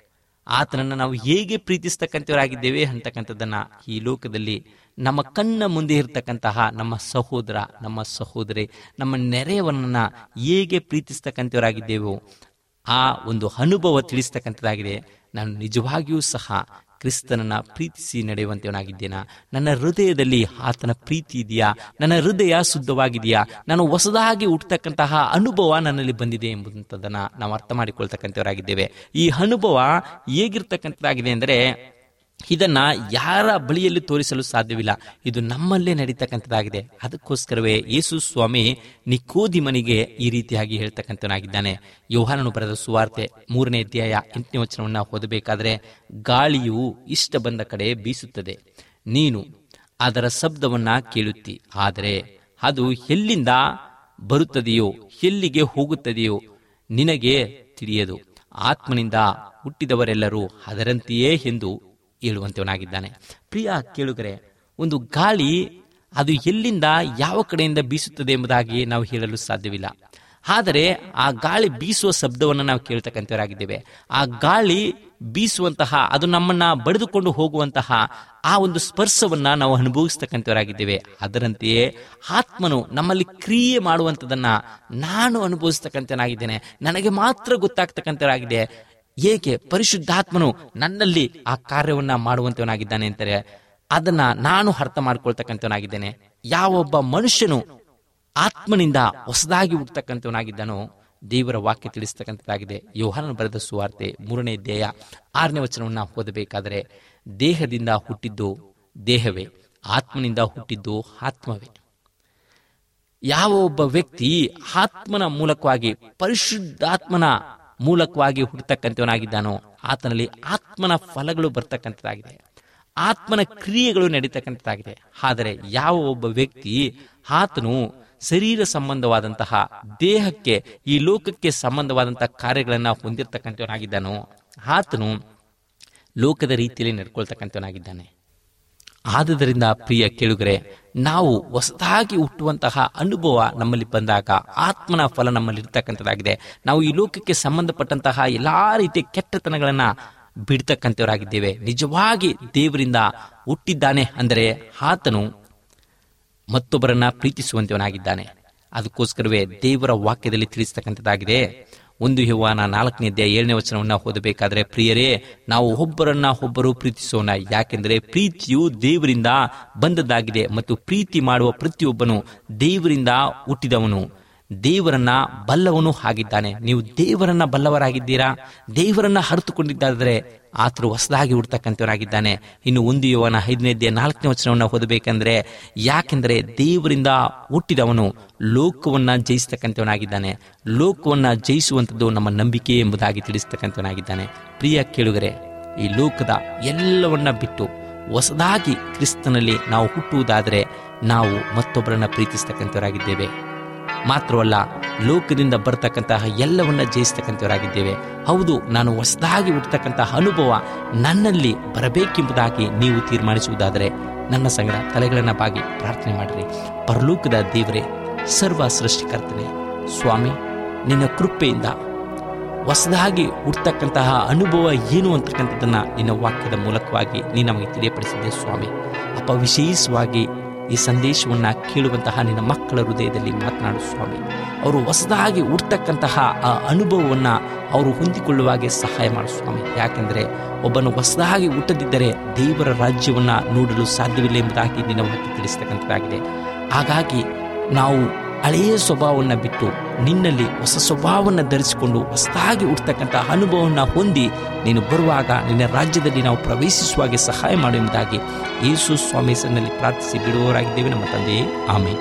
ಆತನನ್ನು ನಾವು ಹೇಗೆ ಪ್ರೀತಿಸ್ತಕ್ಕಂಥವರಾಗಿದ್ದೇವೆ ಅಂತಕ್ಕಂಥದ್ದನ್ನ ಈ ಲೋಕದಲ್ಲಿ ನಮ್ಮ ಕಣ್ಣ ಮುಂದೆ ಇರತಕ್ಕಂತಹ ನಮ್ಮ ಸಹೋದರ ನಮ್ಮ ಸಹೋದರಿ ನಮ್ಮ ನೆರೆಯವರನ್ನ ಹೇಗೆ ಪ್ರೀತಿಸ್ತಕ್ಕಂಥವರಾಗಿದ್ದೇವೋ ಆ ಒಂದು ಅನುಭವ ತಿಳಿಸ್ತಕ್ಕಂಥದ್ದಾಗಿದೆ ನಾನು ನಿಜವಾಗಿಯೂ ಸಹ ಕ್ರಿಸ್ತನನ್ನ ಪ್ರೀತಿಸಿ ನಡೆಯುವಂತವನಾಗಿದ್ದೇನಾ ನನ್ನ ಹೃದಯದಲ್ಲಿ ಆತನ ಪ್ರೀತಿ ಇದೆಯಾ ನನ್ನ ಹೃದಯ ಶುದ್ಧವಾಗಿದೆಯಾ ನಾನು ಹೊಸದಾಗಿ ಹುಟ್ಟತಕ್ಕಂತಹ ಅನುಭವ ನನ್ನಲ್ಲಿ ಬಂದಿದೆ ಎಂಬುದಂಥದ್ದನ್ನ ನಾವು ಅರ್ಥ ಮಾಡಿಕೊಳ್ತಕ್ಕಂಥವರಾಗಿದ್ದೇವೆ ಈ ಅನುಭವ ಹೇಗಿರ್ತಕ್ಕಂಥದ್ದಾಗಿದೆ ಅಂದರೆ ಇದನ್ನ ಯಾರ ಬಳಿಯಲ್ಲಿ ತೋರಿಸಲು ಸಾಧ್ಯವಿಲ್ಲ ಇದು ನಮ್ಮಲ್ಲೇ ನಡೀತಕ್ಕಂಥದ್ದಾಗಿದೆ ಅದಕ್ಕೋಸ್ಕರವೇ ಯೇಸು ಸ್ವಾಮಿ ನಿಕೋದಿಮನಿಗೆ ಈ ರೀತಿಯಾಗಿ ಹೇಳ್ತಕ್ಕಂಥವನಾಗಿದ್ದಾನೆ ಯೋಹಾನನು ಬರೆದ ಸುವಾರ್ತೆ ಮೂರನೇ ಅಧ್ಯಾಯ ಎಂಟನೇ ವಚನವನ್ನ ಓದಬೇಕಾದ್ರೆ ಗಾಳಿಯು ಇಷ್ಟ ಬಂದ ಕಡೆ ಬೀಸುತ್ತದೆ ನೀನು ಅದರ ಶಬ್ದವನ್ನ ಕೇಳುತ್ತಿ ಆದರೆ ಅದು ಎಲ್ಲಿಂದ ಬರುತ್ತದೆಯೋ ಎಲ್ಲಿಗೆ ಹೋಗುತ್ತದೆಯೋ ನಿನಗೆ ತಿಳಿಯದು ಆತ್ಮನಿಂದ ಹುಟ್ಟಿದವರೆಲ್ಲರೂ ಅದರಂತೆಯೇ ಎಂದು ಹೇಳುವಂತವನಾಗಿದ್ದಾನೆ ಪ್ರಿಯ ಕೇಳುಗರೆ ಒಂದು ಗಾಳಿ ಅದು ಎಲ್ಲಿಂದ ಯಾವ ಕಡೆಯಿಂದ ಬೀಸುತ್ತದೆ ಎಂಬುದಾಗಿ ನಾವು ಹೇಳಲು ಸಾಧ್ಯವಿಲ್ಲ ಆದರೆ ಆ ಗಾಳಿ ಬೀಸುವ ಶಬ್ದವನ್ನು ನಾವು ಕೇಳ್ತಕ್ಕಂಥವರಾಗಿದ್ದೇವೆ ಆ ಗಾಳಿ ಬೀಸುವಂತಹ ಅದು ನಮ್ಮನ್ನ ಬಡಿದುಕೊಂಡು ಹೋಗುವಂತಹ ಆ ಒಂದು ಸ್ಪರ್ಶವನ್ನ ನಾವು ಅನುಭವಿಸ್ತಕ್ಕಂಥವರಾಗಿದ್ದೇವೆ ಅದರಂತೆಯೇ ಆತ್ಮನು ನಮ್ಮಲ್ಲಿ ಕ್ರಿಯೆ ಮಾಡುವಂಥದ್ದನ್ನ ನಾನು ಅನುಭವಿಸ್ತಕ್ಕಂಥನಾಗಿದ್ದೇನೆ ನನಗೆ ಮಾತ್ರ ಗೊತ್ತಾಗ್ತಕ್ಕಂಥವರಾಗಿದೆ ಏಕೆ ಪರಿಶುದ್ಧಾತ್ಮನು ನನ್ನಲ್ಲಿ ಆ ಕಾರ್ಯವನ್ನ ಮಾಡುವಂತವನಾಗಿದ್ದಾನೆ ಅಂತಾರೆ ಅದನ್ನ ನಾನು ಅರ್ಥ ಮಾಡ್ಕೊಳ್ತಕ್ಕಂಥವನಾಗಿದ್ದೇನೆ ಯಾವೊಬ್ಬ ಮನುಷ್ಯನು ಆತ್ಮನಿಂದ ಹೊಸದಾಗಿ ಹುಟ್ಟತಕ್ಕಂಥವನಾಗಿದ್ದಾನೋ ದೇವರ ವಾಕ್ಯ ತಿಳಿಸ್ತಕ್ಕಂಥದ್ದಾಗಿದೆ ಯೋಹಾನನು ಬರೆದ ಸುವಾರ್ತೆ ಮೂರನೇ ಅಧ್ಯಾಯ ಆರನೇ ವಚನವನ್ನ ಓದಬೇಕಾದರೆ ದೇಹದಿಂದ ಹುಟ್ಟಿದ್ದು ದೇಹವೇ ಆತ್ಮನಿಂದ ಹುಟ್ಟಿದ್ದು ಆತ್ಮವೇ ಯಾವ ಒಬ್ಬ ವ್ಯಕ್ತಿ ಆತ್ಮನ ಮೂಲಕವಾಗಿ ಪರಿಶುದ್ಧಾತ್ಮನ ಮೂಲಕವಾಗಿ ಹುಟ್ಟತಕ್ಕಂಥವನಾಗಿದ್ದಾನೋ ಆತನಲ್ಲಿ ಆತ್ಮನ ಫಲಗಳು ಬರ್ತಕ್ಕಂಥದ್ದಾಗಿದೆ ಆತ್ಮನ ಕ್ರಿಯೆಗಳು ನಡೀತಕ್ಕಂಥದ್ದಾಗಿದೆ ಆದರೆ ಯಾವ ಒಬ್ಬ ವ್ಯಕ್ತಿ ಆತನು ಶರೀರ ಸಂಬಂಧವಾದಂತಹ ದೇಹಕ್ಕೆ ಈ ಲೋಕಕ್ಕೆ ಸಂಬಂಧವಾದಂತಹ ಕಾರ್ಯಗಳನ್ನ ಹೊಂದಿರತಕ್ಕಂಥವನಾಗಿದ್ದಾನೋ ಆತನು ಲೋಕದ ರೀತಿಯಲ್ಲಿ ನಡ್ಕೊಳ್ತಕ್ಕಂಥವನಾಗಿದ್ದಾನೆ ಆದುದರಿಂದ ಪ್ರಿಯ ಕೇಳುಗರೆ ನಾವು ಹೊಸದಾಗಿ ಹುಟ್ಟುವಂತಹ ಅನುಭವ ನಮ್ಮಲ್ಲಿ ಬಂದಾಗ ಆತ್ಮನ ಫಲ ನಮ್ಮಲ್ಲಿ ಇರ್ತಕ್ಕಂಥದ್ದಾಗಿದೆ ನಾವು ಈ ಲೋಕಕ್ಕೆ ಸಂಬಂಧಪಟ್ಟಂತಹ ಎಲ್ಲಾ ರೀತಿಯ ಕೆಟ್ಟತನಗಳನ್ನ ಬಿಡ್ತಕ್ಕಂಥವರಾಗಿದ್ದೇವೆ ನಿಜವಾಗಿ ದೇವರಿಂದ ಹುಟ್ಟಿದ್ದಾನೆ ಅಂದರೆ ಆತನು ಮತ್ತೊಬ್ಬರನ್ನ ಪ್ರೀತಿಸುವಂತವನಾಗಿದ್ದಾನೆ ಅದಕ್ಕೋಸ್ಕರವೇ ದೇವರ ವಾಕ್ಯದಲ್ಲಿ ತಿಳಿಸ್ತಕ್ಕಂಥದ್ದಾಗಿದೆ ಒಂದು ಯವ್ವಾನ ನಾಲ್ಕನೇ ಅಧ್ಯಾಯ ಏಳನೇ ವಚನವನ್ನ ಓದಬೇಕಾದ್ರೆ ಪ್ರಿಯರೇ ನಾವು ಒಬ್ಬರನ್ನ ಒಬ್ಬರು ಪ್ರೀತಿಸೋಣ ಯಾಕೆಂದರೆ ಪ್ರೀತಿಯು ದೇವರಿಂದ ಬಂದದ್ದಾಗಿದೆ ಮತ್ತು ಪ್ರೀತಿ ಮಾಡುವ ಪ್ರತಿಯೊಬ್ಬನು ದೇವರಿಂದ ಹುಟ್ಟಿದವನು ದೇವರನ್ನ ಬಲ್ಲವನು ಆಗಿದ್ದಾನೆ ನೀವು ದೇವರನ್ನ ಬಲ್ಲವರಾಗಿದ್ದೀರಾ ದೇವರನ್ನ ಹರಿತುಕೊಂಡಿದ್ದಾದರೆ ಆತನು ಹೊಸದಾಗಿ ಹುಡ್ತಕ್ಕಂಥವನಾಗಿದ್ದಾನೆ ಇನ್ನು ಒಂದು ಯುವನ ಐದನೇ ಅಧ್ಯಾಯ ನಾಲ್ಕನೇ ವಚನವನ್ನ ಓದಬೇಕಂದ್ರೆ ಯಾಕೆಂದರೆ ದೇವರಿಂದ ಹುಟ್ಟಿದವನು ಲೋಕವನ್ನ ಜಯಿಸ್ತಕ್ಕಂಥವನಾಗಿದ್ದಾನೆ ಲೋಕವನ್ನ ಜಯಿಸುವಂಥದ್ದು ನಮ್ಮ ನಂಬಿಕೆ ಎಂಬುದಾಗಿ ತಿಳಿಸ್ತಕ್ಕಂಥವನಾಗಿದ್ದಾನೆ ಪ್ರಿಯ ಕೇಳುಗರೆ ಈ ಲೋಕದ ಎಲ್ಲವನ್ನ ಬಿಟ್ಟು ಹೊಸದಾಗಿ ಕ್ರಿಸ್ತನಲ್ಲಿ ನಾವು ಹುಟ್ಟುವುದಾದರೆ ನಾವು ಮತ್ತೊಬ್ಬರನ್ನ ಪ್ರೀತಿಸ್ತಕ್ಕಂಥವರಾಗಿದ್ದೇವೆ ಮಾತ್ರವಲ್ಲ ಲೋಕದಿಂದ ಬರ್ತಕ್ಕಂತಹ ಎಲ್ಲವನ್ನ ಜಯಿಸ್ತಕ್ಕಂಥವರಾಗಿದ್ದೇವೆ ಹೌದು ನಾನು ಹೊಸದಾಗಿ ಹುಟ್ಟತಕ್ಕಂತಹ ಅನುಭವ ನನ್ನಲ್ಲಿ ಬರಬೇಕೆಂಬುದಾಗಿ ನೀವು ತೀರ್ಮಾನಿಸುವುದಾದರೆ ನನ್ನ ಸಂಗಡ ತಲೆಗಳನ್ನ ಬಾಗಿ ಪ್ರಾರ್ಥನೆ ಮಾಡಿರಿ ಪರಲೋಕದ ದೇವರೇ ಸರ್ವ ಸೃಷ್ಟಿಕರ್ತನೆ ಸ್ವಾಮಿ ನಿನ್ನ ಕೃಪೆಯಿಂದ ಹೊಸದಾಗಿ ಹುಡ್ತಕ್ಕಂತಹ ಅನುಭವ ಏನು ಅಂತಕ್ಕಂಥದ್ದನ್ನ ನಿನ್ನ ವಾಕ್ಯದ ಮೂಲಕವಾಗಿ ನೀ ನಮಗೆ ತಿಳಿಯಪಡಿಸಿದ್ದೆ ಸ್ವಾಮಿ ಅಪ್ಪ ವಿಶೇಷವಾಗಿ ಈ ಸಂದೇಶವನ್ನ ಕೇಳುವಂತಹ ನಿನ್ನ ಮಕ್ಕಳ ಹೃದಯದಲ್ಲಿ ಮಾತನಾಡು ಸ್ವಾಮಿ ಅವರು ಹೊಸದಾಗಿ ಹುಡ್ತಕ್ಕಂತಹ ಆ ಅನುಭವವನ್ನ ಅವರು ಹೊಂದಿಕೊಳ್ಳುವಾಗೆ ಸಹಾಯ ಮಾಡು ಸ್ವಾಮಿ ಯಾಕೆಂದರೆ ಒಬ್ಬನು ಹೊಸದಾಗಿ ಹುಟ್ಟದಿದ್ದರೆ ದೇವರ ರಾಜ್ಯವನ್ನ ನೋಡಲು ಸಾಧ್ಯವಿಲ್ಲ ಎಂಬುದಾಗಿ ನಿನ್ನ ವಾಕ್ಯ ತಿಳಿಸ್ತಕ್ಕಂಥದ್ದಾಗಿದೆ ಹಾಗಾಗಿ ನಾವು ಹಳೆಯ ಸ್ವಭಾವವನ್ನು ಬಿಟ್ಟು ನಿನ್ನಲ್ಲಿ ಹೊಸ ಸ್ವಭಾವವನ್ನು ಧರಿಸಿಕೊಂಡು ಹೊಸದಾಗಿ ಹುಟ್ಟತಕ್ಕಂಥ ಅನುಭವವನ್ನು ಹೊಂದಿ ನೀನು ಬರುವಾಗ ನಿನ್ನ ರಾಜ್ಯದಲ್ಲಿ ನಾವು ಪ್ರವೇಶಿಸುವಾಗೆ ಸಹಾಯ ಮಾಡು ಎಂಬುದಾಗಿ ಯೇಸು ಸ್ವಾಮಿ ಹೆಸರಿನಲ್ಲಿ ಪ್ರಾರ್ಥಿಸಿ ಬಿಡುವವರಾಗಿದ್ದೇವೆ ನಮ್ಮ ತಂದೆಯೇ ಆಮೇಲೆ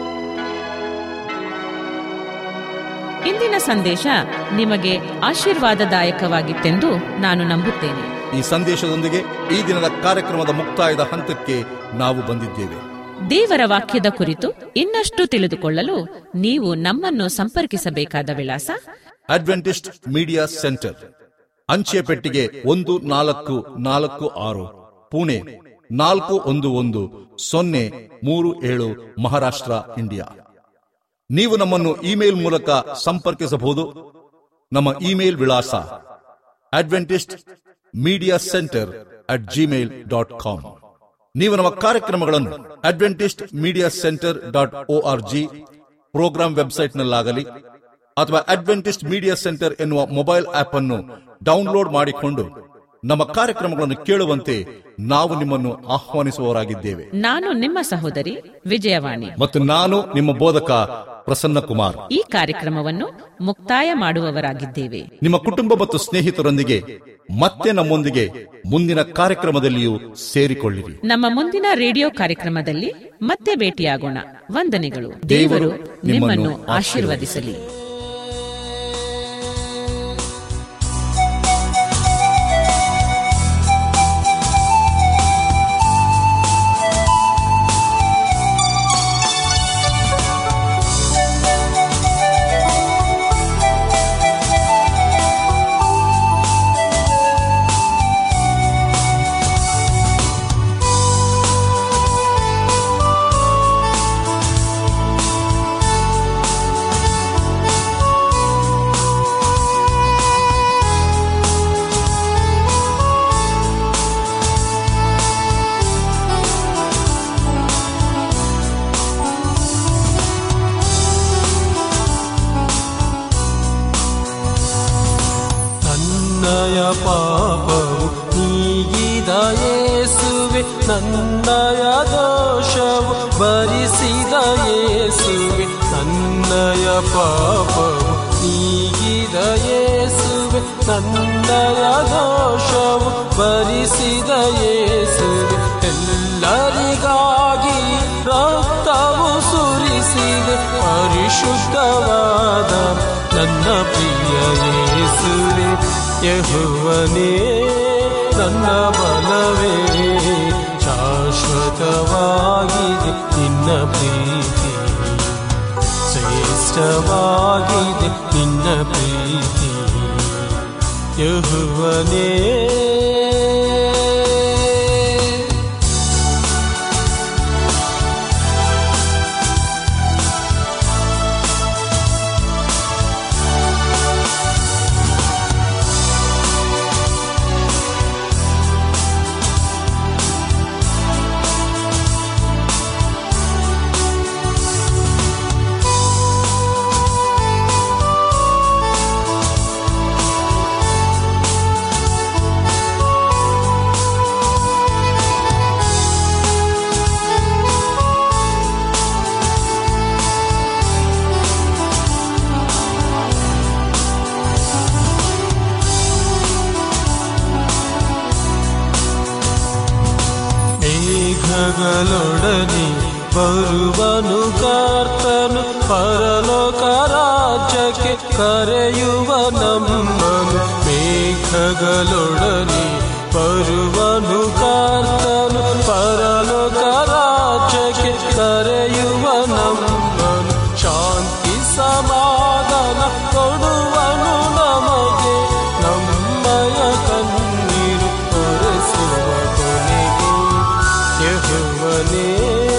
ಇಂದಿನ ಸಂದೇಶ ನಿಮಗೆ ಆಶೀರ್ವಾದದಾಯಕವಾಗಿತ್ತೆಂದು ನಾನು ನಂಬುತ್ತೇನೆ ಈ ಸಂದೇಶದೊಂದಿಗೆ ಈ ದಿನದ ಕಾರ್ಯಕ್ರಮದ ಮುಕ್ತಾಯದ ಹಂತಕ್ಕೆ ನಾವು ಬಂದಿದ್ದೇವೆ ದೇವರ ವಾಕ್ಯದ ಕುರಿತು ಇನ್ನಷ್ಟು ತಿಳಿದುಕೊಳ್ಳಲು ನೀವು ನಮ್ಮನ್ನು ಸಂಪರ್ಕಿಸಬೇಕಾದ ವಿಳಾಸ ಅಡ್ವೆಂಟಿಸ್ಟ್ ಮೀಡಿಯಾ ಸೆಂಟರ್ ಅಂಚೆ ಪೆಟ್ಟಿಗೆ ಒಂದು ನಾಲ್ಕು ನಾಲ್ಕು ಆರು ಪುಣೆ ನಾಲ್ಕು ಒಂದು ಒಂದು ಸೊನ್ನೆ ಮೂರು ಏಳು ಮಹಾರಾಷ್ಟ್ರ ಇಂಡಿಯಾ ನೀವು ನಮ್ಮನ್ನು ಇಮೇಲ್ ಮೂಲಕ ಸಂಪರ್ಕಿಸಬಹುದು ನಮ್ಮ ಇಮೇಲ್ ವಿಳಾಸ Adventist media centre at Gmail dot com ನೀವು ನಮ್ಮ ಕಾರ್ಯಕ್ರಮಗಳನ್ನು Adventist media centre dot O R G programme ವೆಬ್ಸೈಟ್ನಲ್ಲಾಗಲಿ ಅಥವಾ ಅಡ್ವೆಂಟಿಸ್ಟ್ ಮೀಡಿಯಾ ಸೆಂಟರ್ ಎನ್ನುವ ಮೊಬೈಲ್ ಆಪ್ ಅನ್ನು ಡೌನ್ಲೋಡ್ ಮಾಡಿಕೊಂಡು ನಮ್ಮ ಕಾರ್ಯಕ್ರಮಗಳನ್ನು ಕೇಳುವಂತೆ ನಾವು ನಿಮ್ಮನ್ನು ಆಹ್ವಾನಿಸುವವರಾಗಿದ್ದೇವೆ ನಾನು ನಿಮ್ಮ ಸಹೋದರಿ ವಿಜಯವಾಣಿ ಮತ್ತು ನಾನು ನಿಮ್ಮ ಬೋಧಕ ಪ್ರಸನ್ನ ಕುಮಾರ್ ಈ ಕಾರ್ಯಕ್ರಮವನ್ನು ಮುಕ್ತಾಯ ಮಾಡುವವರಾಗಿದ್ದೇವೆ ನಿಮ್ಮ ಕುಟುಂಬ ಮತ್ತು ಸ್ನೇಹಿತರೊಂದಿಗೆ ಮತ್ತೆ ನಮ್ಮೊಂದಿಗೆ ಮುಂದಿನ ಕಾರ್ಯಕ್ರಮದಲ್ಲಿಯೂ ಸೇರಿಕೊಳ್ಳಿರಿ ನಮ್ಮ ಮುಂದಿನ ರೇಡಿಯೋ ಕಾರ್ಯಕ್ರಮದಲ್ಲಿ ಮತ್ತೆ ಭೇಟಿಯಾಗೋಣ ವಂದನೆಗಳು ದೇವರು ನಿಮ್ಮನ್ನು ಆಶೀರ್ವದಿಸಲಿ ನನ್ನಯ ಪಾಪವು ನೀಗಿದ ಯೇಸುವೆ ನನ್ನಯ ದೋಷವು ಭರಿಸಿದ ಯೇಸುವೆ ನನ್ನಯ ಪಾಪವು ನೀಗಿದ ಯೇಸುವೆ ನನ್ನಯ ದೋಷವು ಭರಿಸಿದ ಯೇಸುವೆ ಎಲ್ಲರಿಗಾಗಿ ರಕ್ತವು ಸುರಿಸಿದೆ ಪರಿಶುದ್ಧವಾದ ನನ್ನ ಪ್ರಿಯ ಯೇಸುವೆ ಯಹುವನೇ ನನ್ನ ಬಲವೇ ಶಾಶ್ವತವಾಗಿದೆ ನಿನ್ನ ಪ್ರೀತಿ ಶ್ರೇಷ್ಠವಾಗಿದೆ ನಿನ್ನ ಪ್ರೀತಿ ಯಹುವನೇ ಮೇಘಗಳೊಡನೆ ಬರುವನು ಕರ್ತನು ಪರಲೋಕ ರಾಜ್ಯಕ್ಕೆ ಕರೆಯುವ ನಮ್ಮನು ಮೇಘಗಳೊಡನೆ ಬರುವನು ಕರ್ತನು ಪರಲೋಕ ರಾಜ್ಯಕ್ಕೆ ಕರೆಯುವ ನಮ್ಮನು ಶಾಂತಿ ಸಮಾಧಾನ ಕೊಡುವನು ನಮಗೆ ನಮ್ಮಯ ಕಣ್ಣೀರು ಒರೆಸುವ ಕೊನೆಗೆ ಯಹುವನೇ